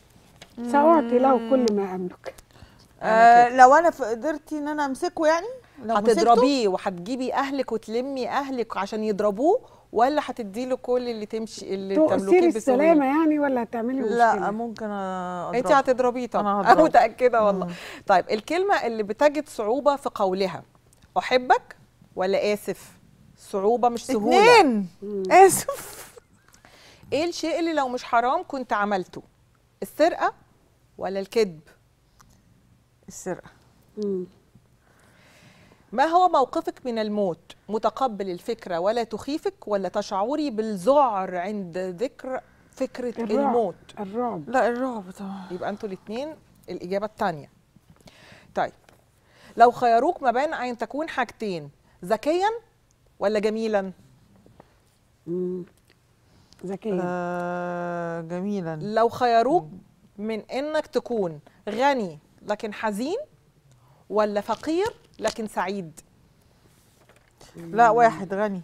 سأعطي له كل ما أملك آه لو انا ف- قدرتي ان انا امسكه يعني لو مسكته؟ هتضربيه وهتجيبي اهلك وتلمي اهلك عشان يضربوه ولا هتدي له كل اللي تمشي اللي تؤثري تملكيه السلامه بسهوله يعني ولا هتعملي لا مشكله ممكن أضرب. انت هتضربيه أنا طبعا هضربه. انا متاكده والله طيب الكلمه اللي بتجد صعوبه في قولها احبك ولا اسف صعوبه مش سهوله اتنين اسف ايه الشيء اللي لو مش حرام كنت عملته السرقه ولا الكذب السرقه مم. ما هو موقفك من الموت متقبل الفكره ولا تخيفك ولا تشعري بالذعر عند ذكر فكره الرعب. الموت الرعب لا الرعب طبعا يبقى انتوا الاثنين الاجابه الثانيه طيب لو خيروك ما بين ان تكون حاجتين ذكيا ولا جميلا مم. ذكيه آه جميلا لو خيروك من انك تكون غني لكن حزين ولا فقير لكن سعيد لا واحد غني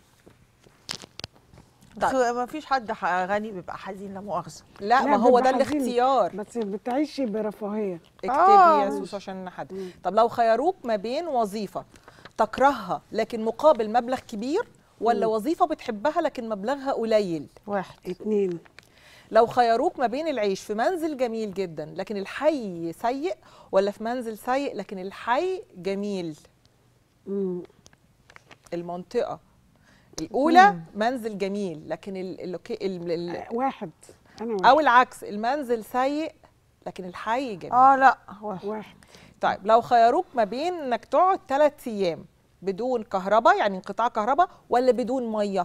طيب. طيب. ما فيش حد ح- غني بيبقى حزين لا مؤاخذه لا, ما هو ده بيبقى حزين، الاختيار بس بتعيشي برفاهيه اكتبي آه. يا سوسو عشان نحدد طب لو خيروك ما بين وظيفه تكرهها لكن مقابل مبلغ كبير ولا وظيفه بتحبها لكن مبلغها قليل واحد اتنين لو خيروك ما بين العيش في منزل جميل جدا لكن الحي سيء ولا في منزل سيء لكن الحي جميل مم. المنطقه الاولى منزل جميل لكن ال ال ال ال آه، واحد انا واحد او العكس المنزل سيء لكن الحي جميل اه لا واحد واحد طيب لو خيروك ما بين انك تقعد ثلاث ايام بدون كهرباء يعني انقطاع كهرباء ولا بدون ميه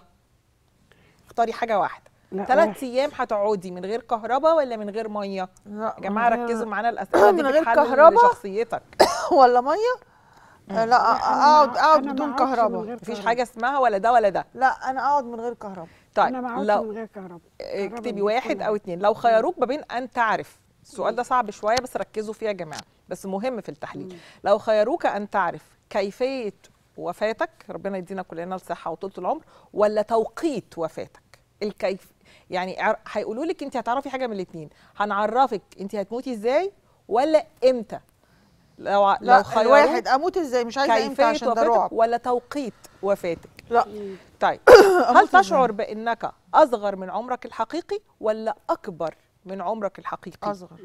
اختاري حاجه واحده لا، ثلاث واحد. ايام هتقعدي من غير كهرباء ولا من غير ميه لا يا جماعه من غير- ركزوا معانا الاسئله دي من غير بتحلل كهرباء؟ شخصيتك ولا ميه آه لا اقعد أنا اقعد ما بدون أقعدش من كهرباء غير مفيش كهرباء. حاجه اسمها ولا ده ولا ده لا انا اقعد من غير كهرباء طيب انا ما اقعدش لو من غير كهرباء اكتبي كهرباء واحد كلها. او اتنين لو خيروك ما بين ان تعرف السؤال ده صعب شويه بس ركزوا فيه يا جماعه بس مهم في التحليل لو خيروك ان تعرف كيفيه وفاتك ربنا يدينا كلنا الصحه وطولة العمر ولا توقيت وفاتك الكيف يعني عر- هيقولوا لك انت هتعرفي حاجه من الاثنين هنعرفك انت هتموتي ازاي ولا امتى لو ع- لا لو خيروك الواحد اموت ازاي مش عايزه امتى كيفيه عشان ده وفاتك رعب ولا توقيت وفاتك لا طيب هل تشعر بانك اصغر من عمرك الحقيقي ولا اكبر من عمرك الحقيقي اصغر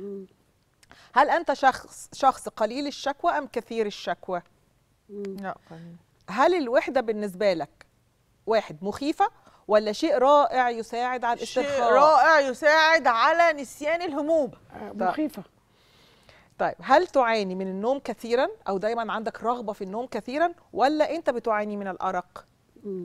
هل انت شخص شخص قليل الشكوى ام كثير الشكوى لا قليل. هل الوحده بالنسبه لك واحد مخيفه ولا شيء رائع يساعد على شيء الاسترخاء رائع يساعد على نسيان الهموم آه، مخيفه طيب هل تعاني من النوم كثيرا او دايما عندك رغبه في النوم كثيرا ولا انت بتعاني من الارق مم.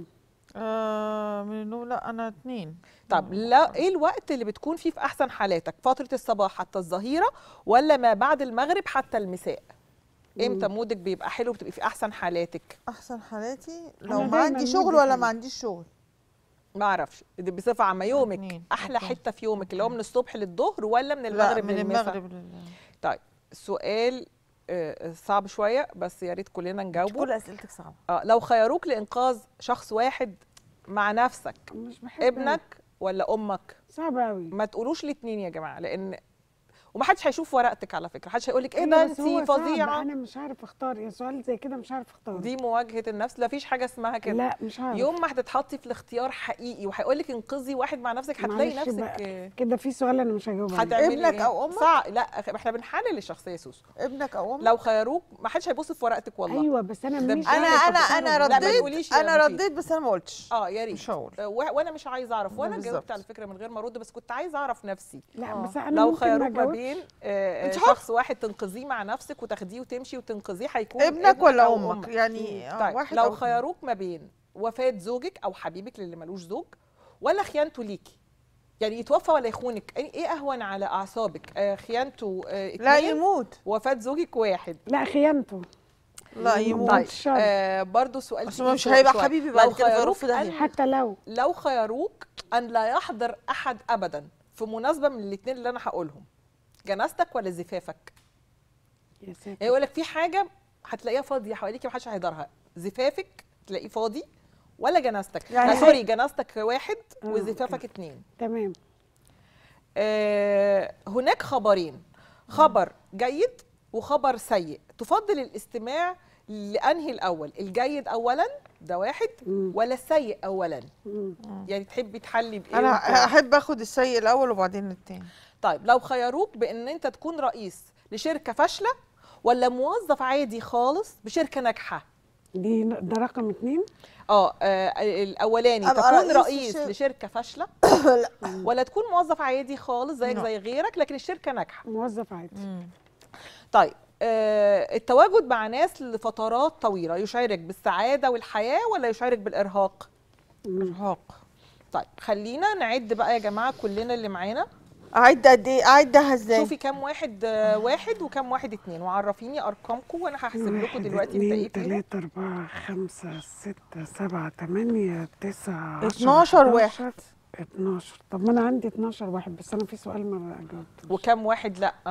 آه من النوم لا انا اتنين طب لا ايه الوقت اللي بتكون فيه في احسن حالاتك فتره الصباح حتى الظهيره ولا ما بعد المغرب حتى المساء امتى مودك بيبقى حلو بتبقي في احسن حالاتك احسن حالاتي أنا لو ما دايماً عندي شغل مودي ولا حلو. ما عنديش شغل ما اعرفش دي بصفه عامه يومك اتنين. احلى أوكي. حته في يومك اللي هو من الصبح للظهر ولا من لا المغرب من للمساء المغرب لل... طيب سؤال آه، صعب شويه بس يا ريت كلنا نجاوبه كل اسئلتك صعبه آه لو خيروك لانقاذ شخص واحد مع نفسك مش بحب ابنك ولا امك صعب قوي ما تقولوش الاثنين يا جماعه لان ومحدش هيشوف ورقتك على فكره محدش هيقول لك ايه ده انت فظيعه انا مش عارف اختار يا سؤال زي كده مش عارف اختار دي مواجهه النفس لا فيش حاجه اسمها كده لا مش عارف يوم ما هتتحطي في الاختيار حقيقي وهيقول لك انقذي واحد مع نفسك هتلاقي معلش نفسك بقى، آه، كده في سؤال انا مش هجاوب عليه هتعملي ابنك إيه؟ أو أمك؟ صع... لا احنا بنحلل الشخصيه يا سوسو ابنك او امك لو خيروك ما حدش هيبص في ورقتك والله ايوه بس انا ده مش أنا- انا عارفة انا أختار انا ولا لا، ما رديت تقوليش يا انا مفيد. رديت بس انا ما قلتش اه يا ريت مش هقول آه، و- وانا مش عايزه اعرف وانا بالظبط. جاوبت على فكره من غير ما ارد بس كنت عايزه اعرف نفسي لا آه. بس انا لو ممكن ما خيروك ما أجاوبش. بين آه، آه، أنت حرة. شخص واحد تنقذيه مع نفسك وتاخديه وتمشي وتنقذيه هيكون ابنك ولا أو امك يعني آه، طيب واحد لو أو اتنين. خيروك ما بين وفاه زوجك او حبيبك للي ملوش زوج ولا خيانته ليكي يعني يتوفى ولا يخونك يعني ايه اهون على اعصابك آه خيانته آه لا اتنين، يموت وفاه زوجك واحد لا خيانته لا يموت طيب الشر. آه برضو سؤال عشان تقيل مش شوية- هيبقى شوية. حبيبي بعد لو كده فيروح خيروك في داهية. أن- حتى لو لو خيروك ان لا يحضر احد ابدا في مناسبه من الاثنين اللي انا هقولهم جنازتك ولا زفافك يا ساتر يعني يقول لك في حاجه هتلاقيها فاضيه حواليكي محدش هيحضرها زفافك تلاقيه فاضي ولا جنازتك يعني يعني هي- سوري جنازتك واحد آه، وزفافك اتنين تمام آه هناك خبرين خبر جيد وخبر سيء تفضل الاستماع لانهي الاول الجيد اولا ده واحد مم. ولا السيء اولا مم. يعني تحبي تحلي بايه انا وبتاع؟ احب اخد السيء الاول وبعدين التاني طيب لو خيروك بان انت تكون رئيس لشركه فاشله ولا موظف عادي خالص بشركه ناجحه دي ده رقم اتنين اه آه، الاولاني أبقى تكون رئيس رئيس الشر- لشركه فاشله ولا تكون موظف عادي خالص زيك لا. زي غيرك لكن الشركه ناجحه موظف عادي طيب آه التواجد مع ناس لفترات طويله يشعرك بالسعاده والحياه ولا يشعرك بالارهاق ارهاق طيب خلينا نعد بقى يا جماعه كلنا اللي معانا اعد قد ايه اعدها ازاي شوفي كام واحد آه واحد وكام واحد اتنين وعرفيني ارقامكم وانا هحسب لكم واحد، دلوقتي انت اتنين ايه فيهم تلاتة أربعة خمسة ستة سبعة تمانية تسعة عشرة، 12 واحد. 11 اتناشر طب ما أنا عندي اتناشر واحد بس أنا في سؤال ما جاوبتوش وكام واحد لا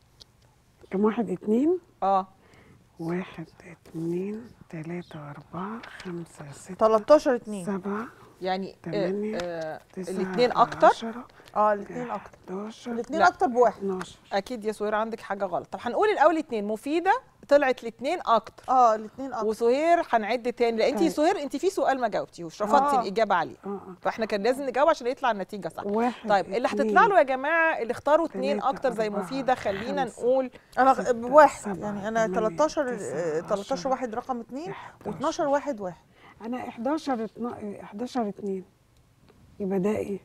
كم واحد اتنين اه واحد اتنين تلاتة أربعة خمسة ستة 13 2 سبعة يعني تمانية، آه تسعة الاثنين اكتر عشرة اه الاثنين اكتر 11 الاثنين لا. اكتر بواحد 12 اكيد يا سهير عندك حاجه غلط طب هنقول الاول اتنين مفيده طلعت الاثنين اكتر اه الاثنين اكتر وسهير هنعد تاني لان انت طيب. سهير انت في سؤال ما جاوبتيهوش رفضتي آه. الاجابه عليه اه اه فاحنا كان لازم نجاوب عشان يطلع النتيجه صح واحد طيب اللي اتنين، هتطلع له يا جماعه اللي اختاروا اتنين تلاتة، اكتر زي أربعة، مفيده خلينا خمسة. نقول انا ستة، بواحد سبعة، يعني انا تمانية، 13 تسعة، آه، 13 عشرة، واحد رقم 2 و12 11. واحد واحد أنا 11 اتنا- 11 اتنين يبقى ده إيه؟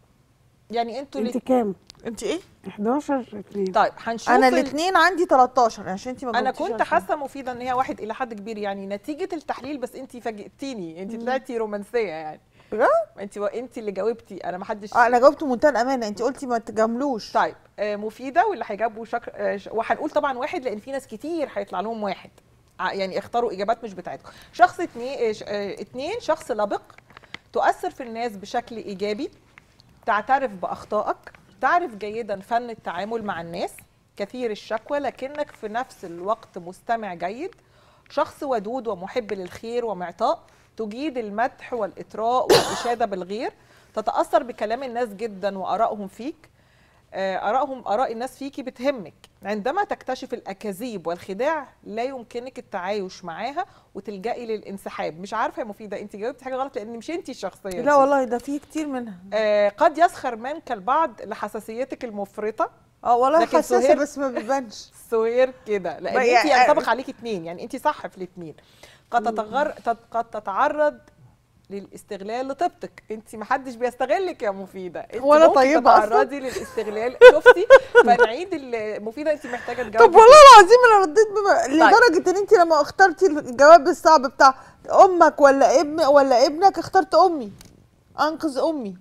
يعني انتوا أنت اللي كام؟ انت ايه 11 اتنين طيب هنشوف انا ال- الاثنين عندي 13 عشان انت ما انا جاوبتيش كنت عشان- حاسه مفيده ان هي واحد الى حد كبير يعني نتيجه التحليل بس انت فاجئتيني انت طلعتي رومانسيه يعني بجد؟ انت انت اللي جاوبتي انا ما حدش اه انا جاوبت بمنتهى الامانه انت قلتي ما تجاملوش طيب آه، مفيده واللي هيجاوبوا شكر آه، ش- وهنقول طبعا واحد لان في ناس كتير هيطلع لهم واحد ع- يعني اختاروا اجابات مش بتاعتكم شخص اتنين, آه، ش- آه، اتنين شخص لبق تؤثر في الناس بشكل ايجابي تعترف باخطائك تعرف جيدا فن التعامل مع الناس كثير الشكوى لكنك في نفس الوقت مستمع جيد شخص ودود ومحب للخير ومعطاء تجيد المدح والإطراء والإشادة بالغير تتأثر بكلام الناس جدا وآرائهم فيك آه، آرائهم آراء الناس فيكي بتهمك عندما تكتشف الأكاذيب والخداع لا يمكنك التعايش معاها وتلجئي للانسحاب مش عارفة يا مفيدة أنت جاوبتي حاجة غلط لأن مش أنت الشخصية لا دي. والله ده في كتير منها آه، قد يسخر منك البعض لحساسيتك المفرطة اه والله لكن حساسه سهير- بس ما بيبانش سوير كده لان بقى انت يعني- ينطبق عليك اتنين يعني انت صح في الاتنين قد تتغر تت- قد تتعرض للاستغلال لطيبتك انت ما حدش بيستغلك يا مفيده انت وأنا ممكن طيبة أصلاً. تتعرضي للاستغلال شفتي فنعيد ال- مفيده انت محتاجه تجاوبي طب والله العظيم انا رديت بما... لدرجه ان انت لما اخترتي الجواب الصعب بتاع امك ولا ابن ولا ابنك اخترت امي انقذ امي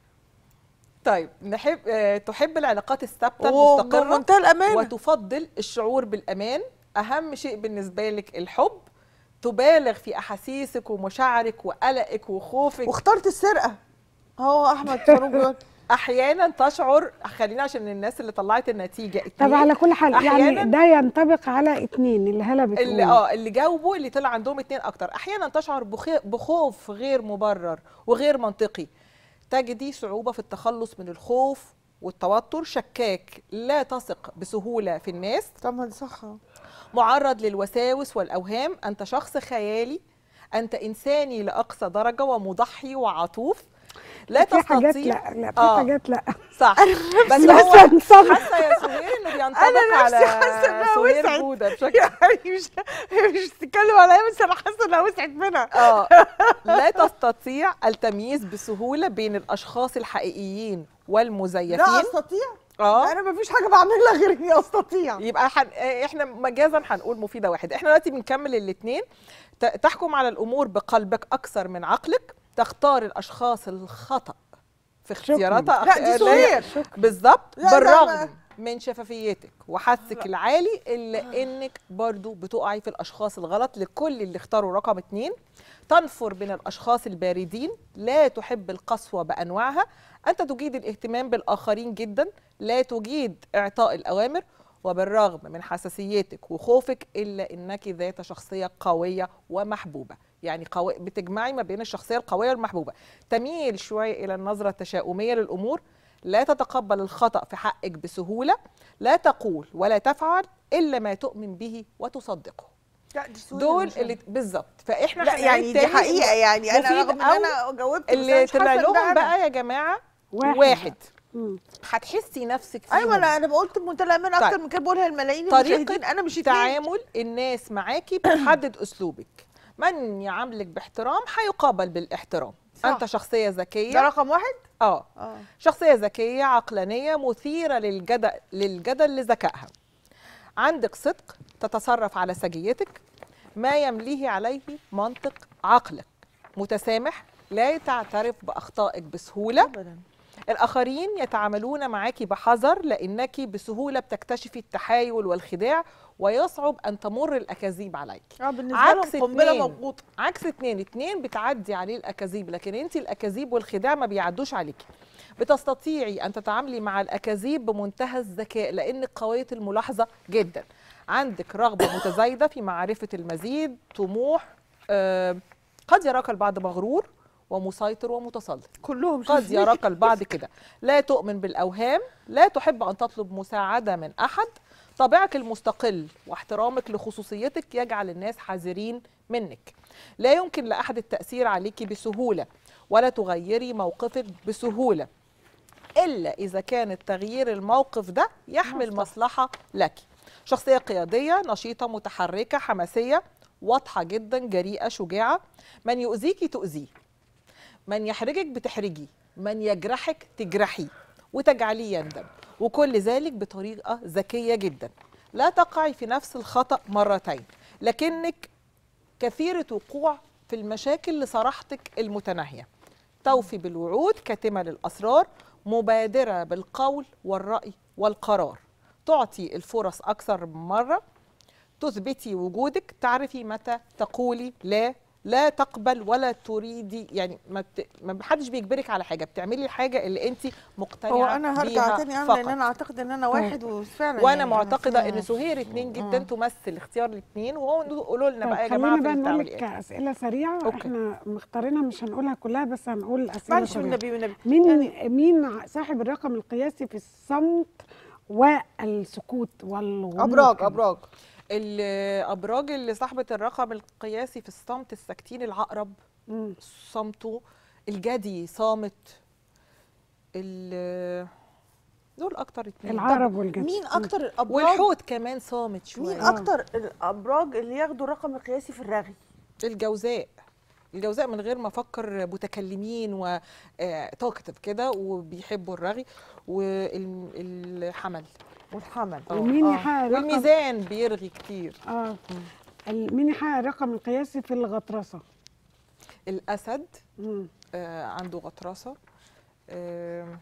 طيب نحب آه، تحب العلاقات الثابته المستقره بمنتهى الامانه وتفضل الشعور بالامان اهم شيء بالنسبه لك الحب تبالغ في احاسيسك ومشاعرك وقلقك وخوفك واخترت السرقه هو احمد فاروق بيقول احيانا تشعر خلينا عشان الناس اللي طلعت النتيجه طب اتنين على كل حال أحياناً- يعني ده ينطبق على اتنين اللي هلا بتقول اللي اه اللي جاوبوا اللي طلع عندهم اتنين اكتر احيانا تشعر بخي- بخوف غير مبرر وغير منطقي تجدي صعوبه في التخلص من الخوف والتوتر شكاك لا تثق بسهوله في الناس طب ما دي صح معرض للوساوس والاوهام انت شخص خيالي انت انساني لاقصى درجه ومضحي وعطوف لا في حاجات تستطيع لا لا في آه. حاجات لا صح بس بس هو انصبر. حاسه يا سهير انه بينطبق أنا نفسي على حاسة إنها سهير وسعت. بوده بشكل يعني مش مش بتتكلم عليا بس انا حاسه انها وسعت منها اه لا تستطيع التمييز بسهوله بين الاشخاص الحقيقيين والمزيفين لا استطيع اه انا ما فيش حاجه بعملها غير اني استطيع يبقى حن... آه، احنا مجازا هنقول مفيده واحده احنا دلوقتي بنكمل الاثنين تحكم على الامور بقلبك اكثر من عقلك تختار الاشخاص الخطا في اختياراتها لا، دي أخ- لا، سهير. بالظبط لا، ده بالرغم ما- من شفافيتك وحثك العالي الا انك برضو بتقعي في الاشخاص الغلط لكل اللي اختاروا رقم اتنين تنفر من الاشخاص الباردين لا تحب القسوه بانواعها انت تجيد الاهتمام بالاخرين جدا لا تجيد اعطاء الاوامر وبالرغم من حساسيتك وخوفك الا انك ذات شخصيه قويه ومحبوبه يعني قوي بتجمعي ما بين الشخصيه القويه والمحبوبه تميل شويه الى النظره التشاؤميه للامور لا تتقبل الخطا في حقك بسهوله لا تقول ولا تفعل الا ما تؤمن به وتصدقه لا دي سوري دول مش- اللي بالظبط فاحنا لا هنعيد يعني دي تاني حقيقه يعني انا مفيد رغم ان أو انا جاوبت بس أنا اللي مش حاسة طلع إن ده لهم أنا. بقى يا جماعه واحد. واحد مم. هتحسي نفسك فيهم ايوه انا انا قلت بمنتهى الامانه اكتر طيب. من كده بقولها للملايين المشاهدين طريقه انا مش اتنين. تعامل الناس معاكي بتحدد اسلوبك من يعاملك باحترام هيقابل بالاحترام صح. انت شخصيه ده ذكيه رقم واحد اه اه شخصيه ذكيه عقلانيه مثيره للجدل للجدل لذكائها عندك صدق تتصرف على سجيتك ما يمليه عليه منطق عقلك متسامح لا تعترف باخطائك بسهوله ابدا الآخرين يتعاملون معك بحذر لأنك بسهولة بتكتشفي التحايل والخداع ويصعب أن تمر الأكاذيب عليك اه بالنسبه عكس لهم قنبله اتنين. موقوته عكس اتنين اتنين بتعدي عليه الأكاذيب لكن أنت الأكاذيب والخداع ما بيعدوش عليك بتستطيعي أن تتعاملي مع الأكاذيب بمنتهى الذكاء لأنك قوية الملاحظة جدا عندك رغبة متزايدة في معرفة المزيد طموح آه قد يراك البعض مغرور ومسيطر ومتسلط كلهم قد شايفين. يراك البعض كده لا تؤمن بالأوهام لا تحب أن تطلب مساعدة من أحد طبعك المستقل واحترامك لخصوصيتك يجعل الناس حذرين منك لا يمكن لأحد التأثير عليك بسهولة ولا تغيري موقفك بسهولة إلا إذا كان تغيير الموقف ده يحمل مصلحة لك شخصية قيادية نشيطة متحركة حماسية واضحة جدا جريئة شجاعة من يؤذيك تؤذيه من يحرجك بتحرجي من يجرحك تجرحي وتجعليه يندم وكل ذلك بطريقة ذكية جدا لا تقعي في نفس الخطأ مرتين لكنك كثيرة وقوع في المشاكل لصراحتك المتناهية توفي بالوعود كاتمة للأسرار مبادرة بالقول والرأي والقرار تعطي الفرص أكثر من مرة تثبتي وجودك تعرفي متى تقولي لا لا تقبل ولا تريدي يعني ما, بت... ما حدش بيجبرك على حاجه بتعملي الحاجه اللي انت مقتنعه هو انا هرجع بيها تاني انا فقط. لان انا اعتقد ان انا واحد وفعلا وانا يعني معتقده أنا ان سهير اتنين جدا تمثل اختيار الاثنين وهو قولوا لنا بقى يا طب جماعه خلينا في بقى نقول التعامل لك ايه اسئله سريعه أوكي. احنا مختارينها مش هنقولها كلها بس هنقول اسئله معلش سريعه والنبي والنبي مين مين صاحب الرقم القياسي في الصمت والسكوت والغموض ابراج كده؟ ابراج الابراج اللي صاحبه الرقم القياسي في الصمت الساكتين العقرب مم. صمته الجدي صامت ال- دول اكتر اتنين العرب والجد مين اكتر الابراج والحوت كمان صامت شويه مين اكتر الابراج اللي ياخدوا الرقم القياسي في الرغي الجوزاء الجوزاء من غير ما افكر متكلمين وتوكتيف كده وبيحبوا الرغي والحمل والحمل ومين آه. يحقق رقم والميزان بيرغي كتير اه ال- مين يحقق الرقم القياسي في الغطرسه الاسد مم. آه عنده غطرسه آه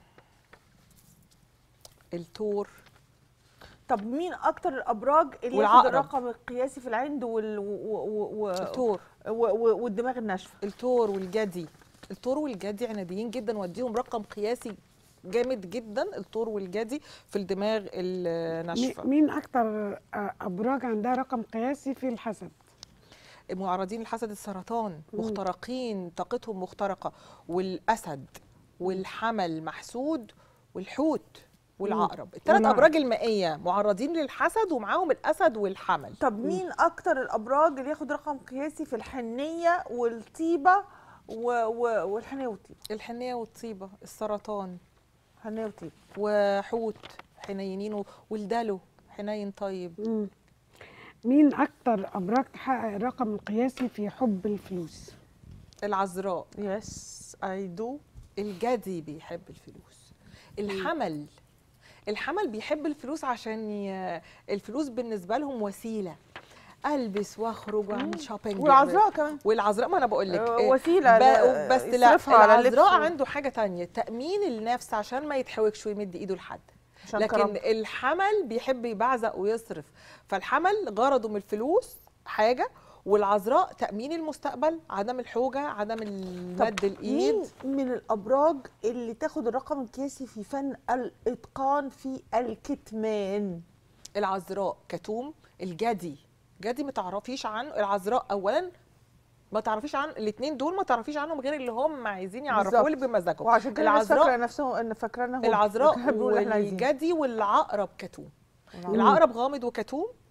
التور طب مين اكتر الابراج اللي ياخد والعقرب. الرقم القياسي في العند وال... و... و... و... التور و... و... والدماغ الناشفه التور والجدي التور والجدي عناديين جدا واديهم رقم قياسي جامد جدا التور والجدي في الدماغ مي- الناشفه مين اكتر آه، ابراج عندها رقم قياسي في الحسد معرضين لحسد السرطان مخترقين طاقتهم مخترقه والاسد والحمل محسود والحوت والعقرب الثلاث والعقرب. ابراج المائيه معرضين للحسد ومعاهم الاسد والحمل طب مين اكتر الابراج اللي ياخد رقم قياسي في الحنيه والطيبه و... و... والحنيه والطيبه الحنيه والطيبه السرطان حنيه وطيبه وحوت حنينين و- والدلو حنين طيب مم. مين اكتر ابراج تحقق الرقم القياسي في حب الفلوس العذراء يس اي دو الجدي بيحب الفلوس الحمل الحمل بيحب الفلوس عشان ي... الفلوس بالنسبه لهم وسيله البس واخرج واعمل شوبينج والعذراء كمان والعذراء ما انا بقول لك آه، إيه، وسيلة ب... ل- بس لا يصرفها على اللبس العذراء و- عنده حاجه تانية تامين النفس عشان ما يتحوكش ويمد ايده لحد عشان لكن كرامته. الحمل بيحب يبعزق ويصرف فالحمل غرضه من الفلوس حاجه والعذراء تامين المستقبل عدم الحوجه عدم المد الايد مين من الابراج اللي تاخد الرقم القياسي في فن الاتقان في الكتمان العذراء كتوم الجدي جدي ما تعرفيش عنه العذراء اولا ما تعرفيش عن الاثنين دول ما تعرفيش عنهم غير اللي هم عايزين يعرفوا لك بالظبط. بمزاجهم وعشان كده الناس فاكره العذراء نفسهم ان فاكرانا العذراء بنقول احنا عايزين والجدي والعقرب كتوم العقرب. العقرب غامض وكتوم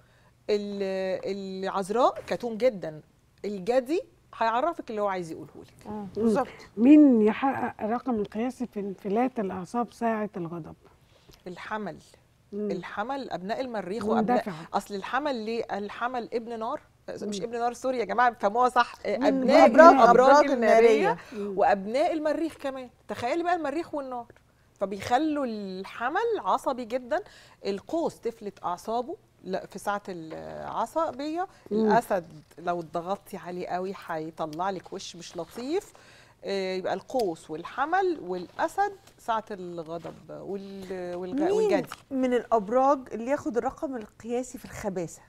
ال- العذراء كتوم جدا الجدي هيعرفك اللي هو عايز يقوله لك بالظبط مين يحقق الرقم القياسي في انفلات الاعصاب ساعه الغضب الحمل مم. الحمل ابناء المريخ وابناء مندفع. اصل الحمل ليه الحمل ابن نار مش ابن نار سوري يا جماعه فهموها صح من ابناء أبراج- الابراج أبراج الناريه النارية. وابناء المريخ كمان تخيلي بقى المريخ والنار فبيخلوا الحمل عصبي جدا القوس تفلت اعصابه لا في ساعه العصبيه الاسد لو ضغطتي عليه قوي هيطلع لك وش مش لطيف آه، يبقى القوس والحمل والاسد ساعه الغضب وال- والغ- مين والجدي من الابراج اللي ياخد الرقم القياسي في الخباثه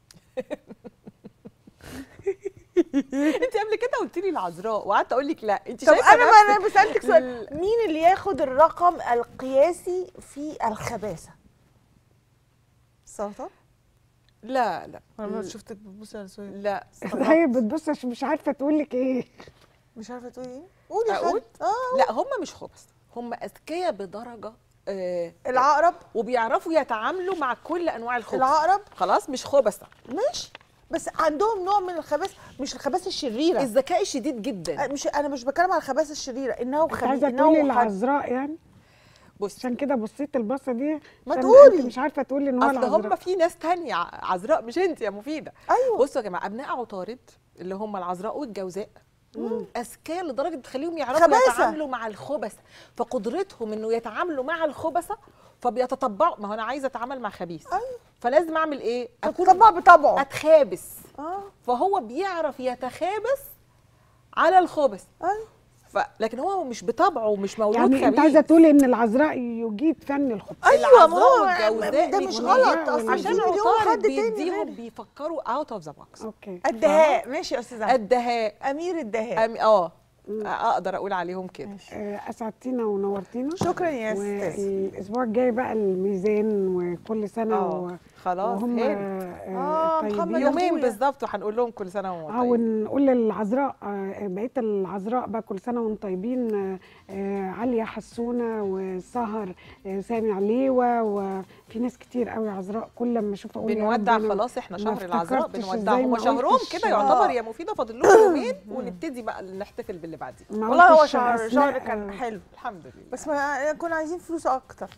انت قبل كده قلت لي العذراء وقعدت اقول لك لا انت طب شايفه انا ما نفسك انا بسالتك سؤال ال- مين اللي ياخد الرقم القياسي في الخباثه السرطان لا لا انا شفتك بتبصي على سؤال لا هي بتبص عشان مش عارفه تقول لك ايه مش عارفه تقولي ايه قولي يا أقول؟ خالد اه لا هم مش خبث هم اذكياء بدرجه آه العقرب وبيعرفوا يتعاملوا مع كل انواع الخبث العقرب خلاص مش خبثه ماشي بس عندهم نوع من الخباثه مش الخباثه الشريره الذكاء الشديد جدا مش انا مش بتكلم على الخباثه الشريره انه انت خبيث عايزه انه تقولي حد- العذراء يعني بص عشان كده بصيت البصه دي ما عشان تقولي. انت مش عارفه تقولي ان هو اصل هم العذراء في ناس تانية ع- عذراء مش انت يا مفيده ايوه بصوا يا جماعه ابناء عطارد اللي هم العذراء والجوزاء اذكياء لدرجه تخليهم يعرفوا خباثة. يتعاملوا مع الخبث فقدرتهم انه يتعاملوا مع الخبثه فبيتطبعوا ما هو انا عايزه اتعامل مع خبيث أيوة. فلازم اعمل ايه اكون طبع بطبعه اتخابس اه فهو بيعرف يتخابس على الخبث ايوه ف... لكن هو مش بطبعه مش مولود يعني خبيث انت عايزه تقولي ان العذراء يجيد فن الخبز ايوه ما هو العذراء والجوزاء ده مش بيكونوا- غلط اصلا عشان في مليون عطارد حد تاني بيديهم غير. بيفكروا اوت اوف ذا بوكس اوكي الدهاء ماشي يا استاذ أحمد. الدهاء امير الدهاء أم... اه اقدر اقول عليهم كده آه، اسعدتينا ونورتينا شكرا يا استاذ والاسبوع الجاي بقى الميزان وكل سنه اه و... خلاص وهم هاني. آه، آه محمد طيبين يومين أخويا. بالظبط وهنقول لهم كل سنه وهم اه طيبين ونقول للعذراء آه، بقيه العذراء بقى كل سنه وانتم طيبين آه، آه، عليا حسونه وسهر آه، سامي عليوه وفي ناس كتير قوي عذراء كل لما اشوف اقول يا بنودع رب أنا خلاص احنا ما شهر العذراء افتكرتش بنودع إزاي هم ما شهرهم قلتش- كده يعتبر يا مفيده فاضل لهم يومين ونبتدي بقى نحتفل باللي بعديه ما والله هو قلتش شهر أسماء، شهر كان آه، حلو الحمد لله بس ما كنا عايزين فلوس اكتر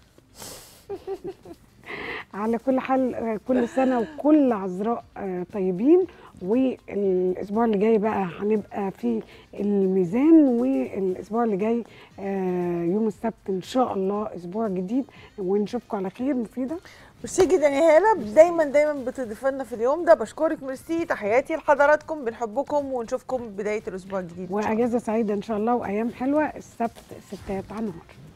على كل حال آه، كل سنه وكل عذراء آه، طيبين والاسبوع اللي جاي بقى هنبقى في الميزان والاسبوع اللي جاي آه، يوم السبت ان شاء الله اسبوع جديد ونشوفكم على خير مفيده ميرسي جدا يا هاله دايما دايما بتضيفي لنا في اليوم ده بشكرك ميرسي تحياتي لحضراتكم بنحبكم ونشوفكم بدايه الاسبوع الجديد إن شاء الله. واجازه سعيده ان شاء الله وايام حلوه السبت ستات على النهار